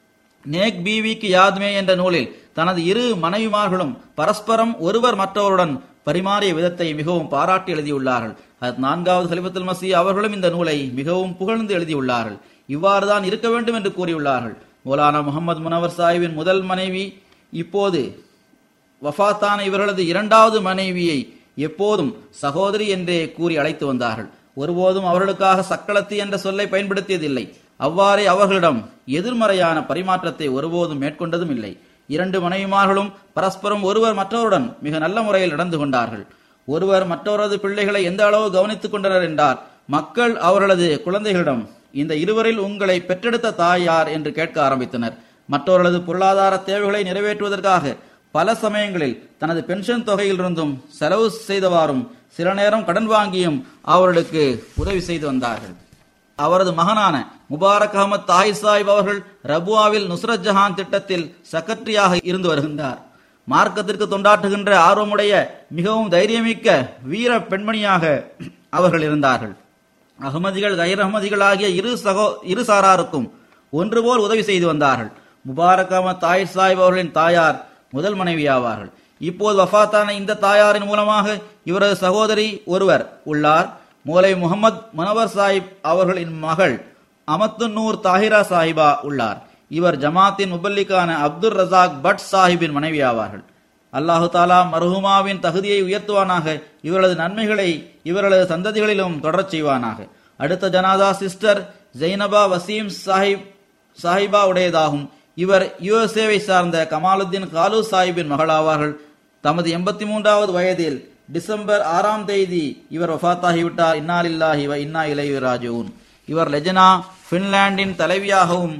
S1: நேக் பீவிக்கு யாத்மே என்ற நூலில் தனது இரு மனைவிமார்களும் பரஸ்பரம் ஒருவர் மற்றவருடன் பரிமாறிய விதத்தை மிகவும் பாராட்டி எழுதியுள்ளார்கள் அது நான்காவது ஹலிபத்துல் மசி அவர்களும் இந்த நூலை மிகவும் புகழ்ந்து எழுதியுள்ளார்கள் இவ்வாறுதான் இருக்க வேண்டும் என்று கூறியுள்ளார்கள் மௌலானா முகமது முனவர் சாஹிபின் முதல் மனைவி இப்போது வஃபாத்தான இவர்களது இரண்டாவது மனைவியை எப்போதும் சகோதரி என்றே கூறி அழைத்து வந்தார்கள் ஒருபோதும் அவர்களுக்காக சக்களத்தி என்ற சொல்லை பயன்படுத்தியதில்லை அவ்வாறே அவர்களிடம் எதிர்மறையான பரிமாற்றத்தை ஒருபோதும் மேற்கொண்டதும் இல்லை இரண்டு மனைவிமார்களும் பரஸ்பரம் ஒருவர் மற்றவருடன் மிக நல்ல முறையில் நடந்து கொண்டார்கள் ஒருவர் மற்றவரது பிள்ளைகளை எந்த அளவு கவனித்துக் கொண்டனர் என்றால் மக்கள் அவர்களது குழந்தைகளிடம் இந்த இருவரில் உங்களை பெற்றெடுத்த தாய் யார் என்று கேட்க ஆரம்பித்தனர் மற்றவர்களது பொருளாதார தேவைகளை நிறைவேற்றுவதற்காக பல சமயங்களில் தனது பென்ஷன் தொகையிலிருந்தும் செலவு செய்தவாறும் சில நேரம் கடன் வாங்கியும் அவர்களுக்கு உதவி செய்து வந்தார்கள் அவரது மகனான முபாரக் அகமது தாய் சாஹிப் அவர்கள் ரபுவாவில் நுஸ்ரத் ஜஹான் திட்டத்தில் செக்ரட்டரியாக இருந்து வருகின்றார் மார்க்கத்திற்கு தொண்டாற்றுகின்ற ஆர்வமுடைய மிகவும் தைரியமிக்க வீர பெண்மணியாக அவர்கள் இருந்தார்கள் அகமதிகள் கைர் அகமதிகள் ஆகிய இரு சகோ இரு சாராருக்கும் ஒன்றுபோல் உதவி செய்து வந்தார்கள் முபாரக் அகமது தாய் சாஹிப் அவர்களின் தாயார் முதல் மனைவி ஆவார்கள் இப்போது வஃபாத்தான இந்த தாயாரின் மூலமாக இவரது சகோதரி ஒருவர் உள்ளார் மூலை முகமது மனவர் சாஹிப் அவர்களின் மகள் அமத்துன்னூர் தாஹிரா சாஹிபா உள்ளார் இவர் ஜமாத்தின் முபல்லிக்கான அப்துல் ரசாக் பட் சாஹிப்பின் மனைவி ஆவார்கள் அல்லாஹு தாலா மர்ஹூமாவின் தகுதியை உயர்த்துவானாக இவர்களது நன்மைகளை இவர்களது சந்ததிகளிலும் தொடரச் செய்வானாக அடுத்த ஜனாதா சிஸ்டர் ஜெய்னபா வசீம் சாஹிப் சாஹிபா உடையதாகும் இவர் யுஎஸ்ஏவை சார்ந்த கமாலுத்தீன் காலு சாஹிப்பின் மகளாவார்கள் தமது எண்பத்தி மூன்றாவது வயதில் டிசம்பர் ஆறாம் தேதி இவர் வஃபாத்தாகிவிட்டார் இன்னாலில்லாஹி வ இன்னா இலைஹி ராஜிஊன் இவர் லெஜனா பின்லாந்தின் தலைவியாகவும்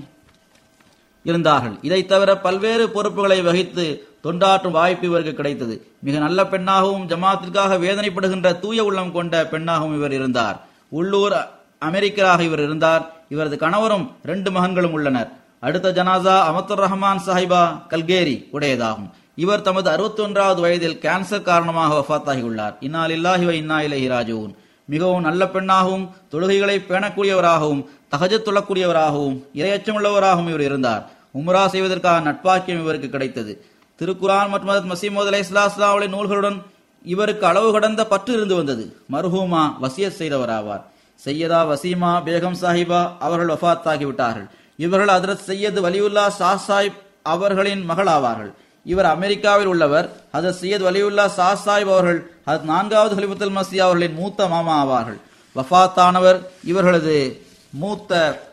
S1: இருந்தார்கள் இதை தவிர பல்வேறு பொறுப்புகளை வகித்து தொண்டாற்றும் வாய்ப்பு இவருக்கு கிடைத்தது மிக நல்ல பெண்ணாகவும் ஜமாத்திற்காக வேதனைப்படுகின்ற தூய உள்ளம் கொண்ட பெண்ணாகவும் இவர் இருந்தார் உள்ளூர் அமெரிக்கராக இவர் இருந்தார் இவரது கணவரும் ரெண்டு மகன்களும் உள்ளனர் அடுத்த ஜனாசா அமத்துர் ரஹ்மான் சாஹிபா கல்கேரி உடையதாகும் இவர் தமது அறுபத்தி ஒன்றாவது வயதில் கேன்சர் காரணமாக வஃத்தாகியுள்ளார் இன்னால் இல்லாஹி வ இன்னா இலைஹி ராஜிஊன் மிகவும் நல்ல பெண்ணாகவும் தொழுகைகளை பேணக்கூடியவராகவும் தகஜத் தொழக்கூடியவராகவும் இரையச்சமுள்ளவராகவும் இவர் இருந்தார் உம்ரா செய்வதற்காக நட்பாக்கியம் இவருக்கு கிடைத்தது திருக்குரான் மற்றும் மதத் மசீமோத் அலை இஸ்லாஸ்லாவுடைய நூல்களுடன் இவருக்கு அளவு கடந்த பற்று இருந்து வந்தது மர்ஹூமா வசியத் செய்தவராவார் சையதா வசீமா பேகம் சாஹிபா அவர்கள் வஃத்தாகிவிட்டார்கள் இவர்கள் ஹதரத் சையது வலியுல்லா ஷா சாஹிப் அவர்களின் மகள் ஆவார்கள் இவர் அமெரிக்காவில் உள்ளவர் ஹதரத் சையத் வலியுல்லா ஷா சாஹிப் அவர்கள் ஹதரத் நான்காவது ஹலிபத்துல் மசி அவர்களின் மூத்த மாமா ஆவார்கள் வஃத்தானவர் இவர்களது மூத்த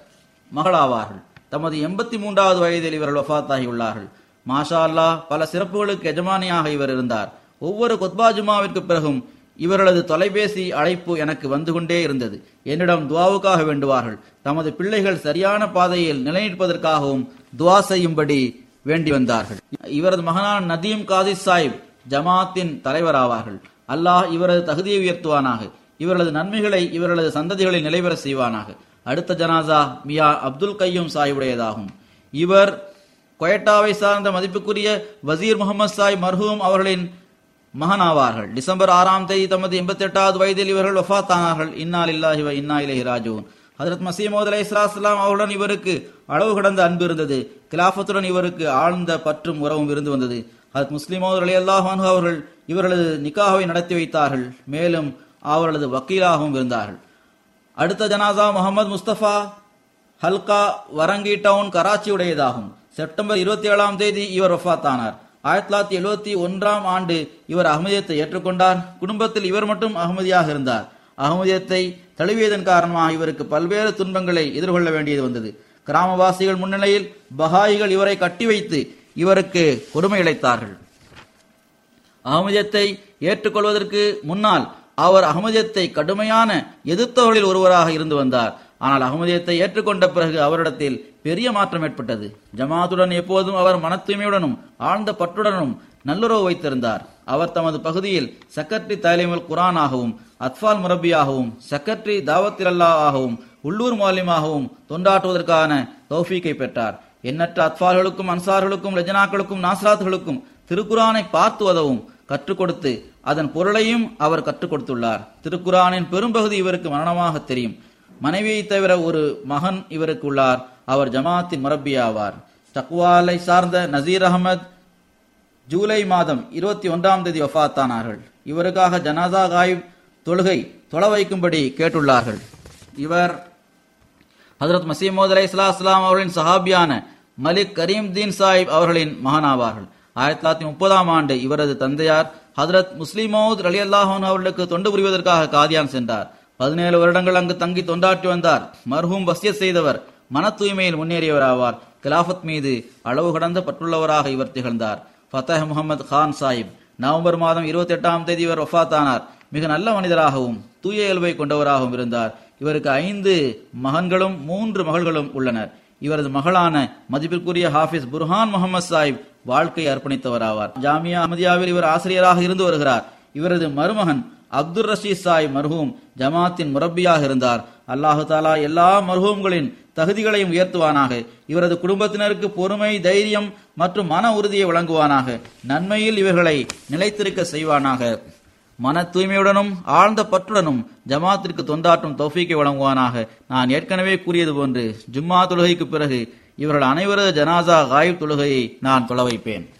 S1: மகளாவார்கள் தமது எண்பத்தி மூன்றாவது வயதில் இவர்கள் வஃத்தாகியுள்ளார்கள் மாஷா அல்லாஹ் பல சிறப்புகளுக்கு எஜமானியாக இவர் இருந்தார் ஒவ்வொரு கொத்பா ஜுமாவிற்கு பிறகும் இவர்களது தொலைபேசி அழைப்பு எனக்கு வந்து கொண்டே இருந்தது என்னிடம் துவாவுக்காக வேண்டுவார்கள் தமது பிள்ளைகள் சரியான பாதையில் நிலைநிற்பதற்காகவும் துவா செய்யும்படி வேண்டி வந்தார்கள் இவரது மகனான நதீம் காதி சாஹிப் ஜமாத்தின் தலைவராவார்கள் அல்லாஹ் இவரது தகுதியை உயர்த்துவானாக இவர்களது நன்மைகளை இவர்களது சந்ததிகளை நிலைபெற செய்வானாக அடுத்த ஜனாசா மியா அப்துல் கையூம் சாஹிபுடையதாகும் இவர் கொயட்டாவை சார்ந்த மதிப்புக்குரிய வசீர் முகமது சாஹிப் மர்ஹூம் அவர்களின் மகன் ஆவார்கள் டிசம்பர் ஆறாம் தேதி தமது எண்பத்தி எட்டாவது வயதில் இவர்கள் வஃத்தானார்கள் இன்னால் இல்லாஹி வ இன்னா இலைஹி ராஜூன் ஹதரத் மசீமோத் அலை இஸ்லாஸ்லாம் அவருடன் இவருக்கு அளவு கடந்த அன்பு இருந்தது கிலாஃபத்துடன் இவருக்கு ஆழ்ந்த பற்றும் உறவும் இருந்து வந்தது ஹதரத் முஸ்லிமோத் அலி அல்லாஹ் அவர்கள் இவர்களது நிக்காவை நடத்தி வைத்தார்கள் மேலும் அவர்களது வக்கீலாகவும் இருந்தார்கள் அடுத்த ஜனாசா முகமது முஸ்தபா ஹல்கா வரங்கி டவுன் கராச்சி உடையதாகும் செப்டம்பர் இருபத்தி ஏழாம் தேதி இவர் வஃத்தானார் ஆயிரத்தி தொள்ளாயிரத்தி எழுபத்தி ஒன்றாம் ஆண்டு இவர் அகமதியத்தை ஏற்றுக்கொண்டார் குடும்பத்தில் இவர் மட்டும் அகமதியாக இருந்தார் அகமதியத்தை தழுவியதன் காரணமாக இவருக்கு பல்வேறு துன்பங்களை எதிர்கொள்ள வேண்டியது வந்தது கிராமவாசிகள் முன்னிலையில் பஹாயிகள் இவரை கட்டி வைத்து இவருக்கு கொடுமை இழைத்தார்கள் அகமதியத்தை ஏற்றுக்கொள்வதற்கு முன்னால் அவர் அகமதியத்தை கடுமையான எதிர்த்தவர்களில் ஒருவராக இருந்து வந்தார் ஆனால் அகமதியத்தை ஏற்றுக்கொண்ட பிறகு அவரிடத்தில் பெரிய மாற்றம் ஏற்பட்டது ஜமாத்துடன் எப்போதும் அவர் மன தூய்மையுடனும் ஆழ்ந்த பற்றுடனும் நல்லுறவு வைத்திருந்தார் அவர் தமது பகுதியில் செக்ரட்டரி தலைமுல் குரானாகவும் அத்பால் முரப்பியாகவும் செக்ரட்டரி தாவத்திரல்லா ஆகவும் உள்ளூர் மாலியமாகவும் தொண்டாற்றுவதற்கான தௌஃபீக்கை பெற்றார் எண்ணற்ற அத்பால்களுக்கும் அன்சார்களுக்கும் ரஜனாக்களுக்கும் நாசராத்துகளுக்கும் திருக்குரானை பார்த்து உதவும் கற்றுக் கொடுத்து அதன் பொருளையும் அவர் கற்றுக் கொடுத்துள்ளார் திருக்குரானின் பெரும்பகுதி இவருக்கு மரணமாக தெரியும் மனைவியை தவிர ஒரு மகன் இவருக்கு உள்ளார் அவர் ஜமாத்தின் முரப்பி ஆவார் தக்வாலை சார்ந்த நசீர் அகமது ஜூலை மாதம் இருபத்தி ஒன்றாம் தேதி வஃத்தானார்கள் இவருக்காக ஜனாதா காயிப் தொழுகை தொலை வைக்கும்படி கேட்டுள்ளார்கள் இவர் ஹசரத் மசீமோத் அலை இஸ்லாம் அவர்களின் சஹாபியான மலிக் கரீம் தீன் சாஹிப் அவர்களின் மகனாவார்கள் ஆயிரத்தி தொள்ளாயிரத்தி முப்பதாம் ஆண்டு இவரது தந்தையார் ஹதரத் முஸ்லிமோத் அலி அல்லாஹன் அவர்களுக்கு தொண்டு புரிவதற்காக காதியான் சென்றார் பதினேழு வருடங்கள் அங்கு தங்கி தொண்டாற்றி வந்தார் மர்ஹூம் வசியத் செய்தவர் மன தூய்மையில் முன்னேறியவர் ஆவார் கிலாஃபத் மீது அளவு கடந்த பற்றுள்ளவராக இவர் திகழ்ந்தார் ஃபத்தஹ் முகமது கான் சாஹிப் நவம்பர் மாதம் இருபத்தி எட்டாம் தேதி இவர் வஃபாத்தானார் மிக நல்ல மனிதராகவும் தூய இயல்பை கொண்டவராகவும் இருந்தார் இவருக்கு ஐந்து மகன்களும் மூன்று மகள்களும் உள்ளனர் இவரது மகளான மதிப்பிற்குரிய ஹாஃபிஸ் புர்ஹான் முகமது சாஹிப் வாழ்க்கை அர்ப்பணித்தவராவார் ஜாமியா அஹமதியாவில் இவர் ஆசிரியராக இருந்து வருகிறார் இவரது மருமகன் அப்துல் ரஷீத் சாய் மர்ஹூம் ஜமாத்தின் முரப்பியாக இருந்தார் அல்லாஹு தாலா எல்லா மர்ஹூம்களின் தகுதிகளையும் உயர்த்துவானாக இவரது குடும்பத்தினருக்கு பொறுமை தைரியம் மற்றும் மன உறுதியை வழங்குவானாக நன்மையில் இவர்களை நிலைத்திருக்க செய்வானாக மன தூய்மையுடனும் ஆழ்ந்த பற்றுடனும் ஜமாத்திற்கு தொண்டாற்றும் தௌஃபீக்கை வழங்குவானாக நான் ஏற்கனவே கூறியது போன்று ஜும்மா தொழுகைக்கு பிறகு இவர்கள் அனைவரது ஜனாசா காயிப் தொழுகையை நான் தொலை வைப்பேன்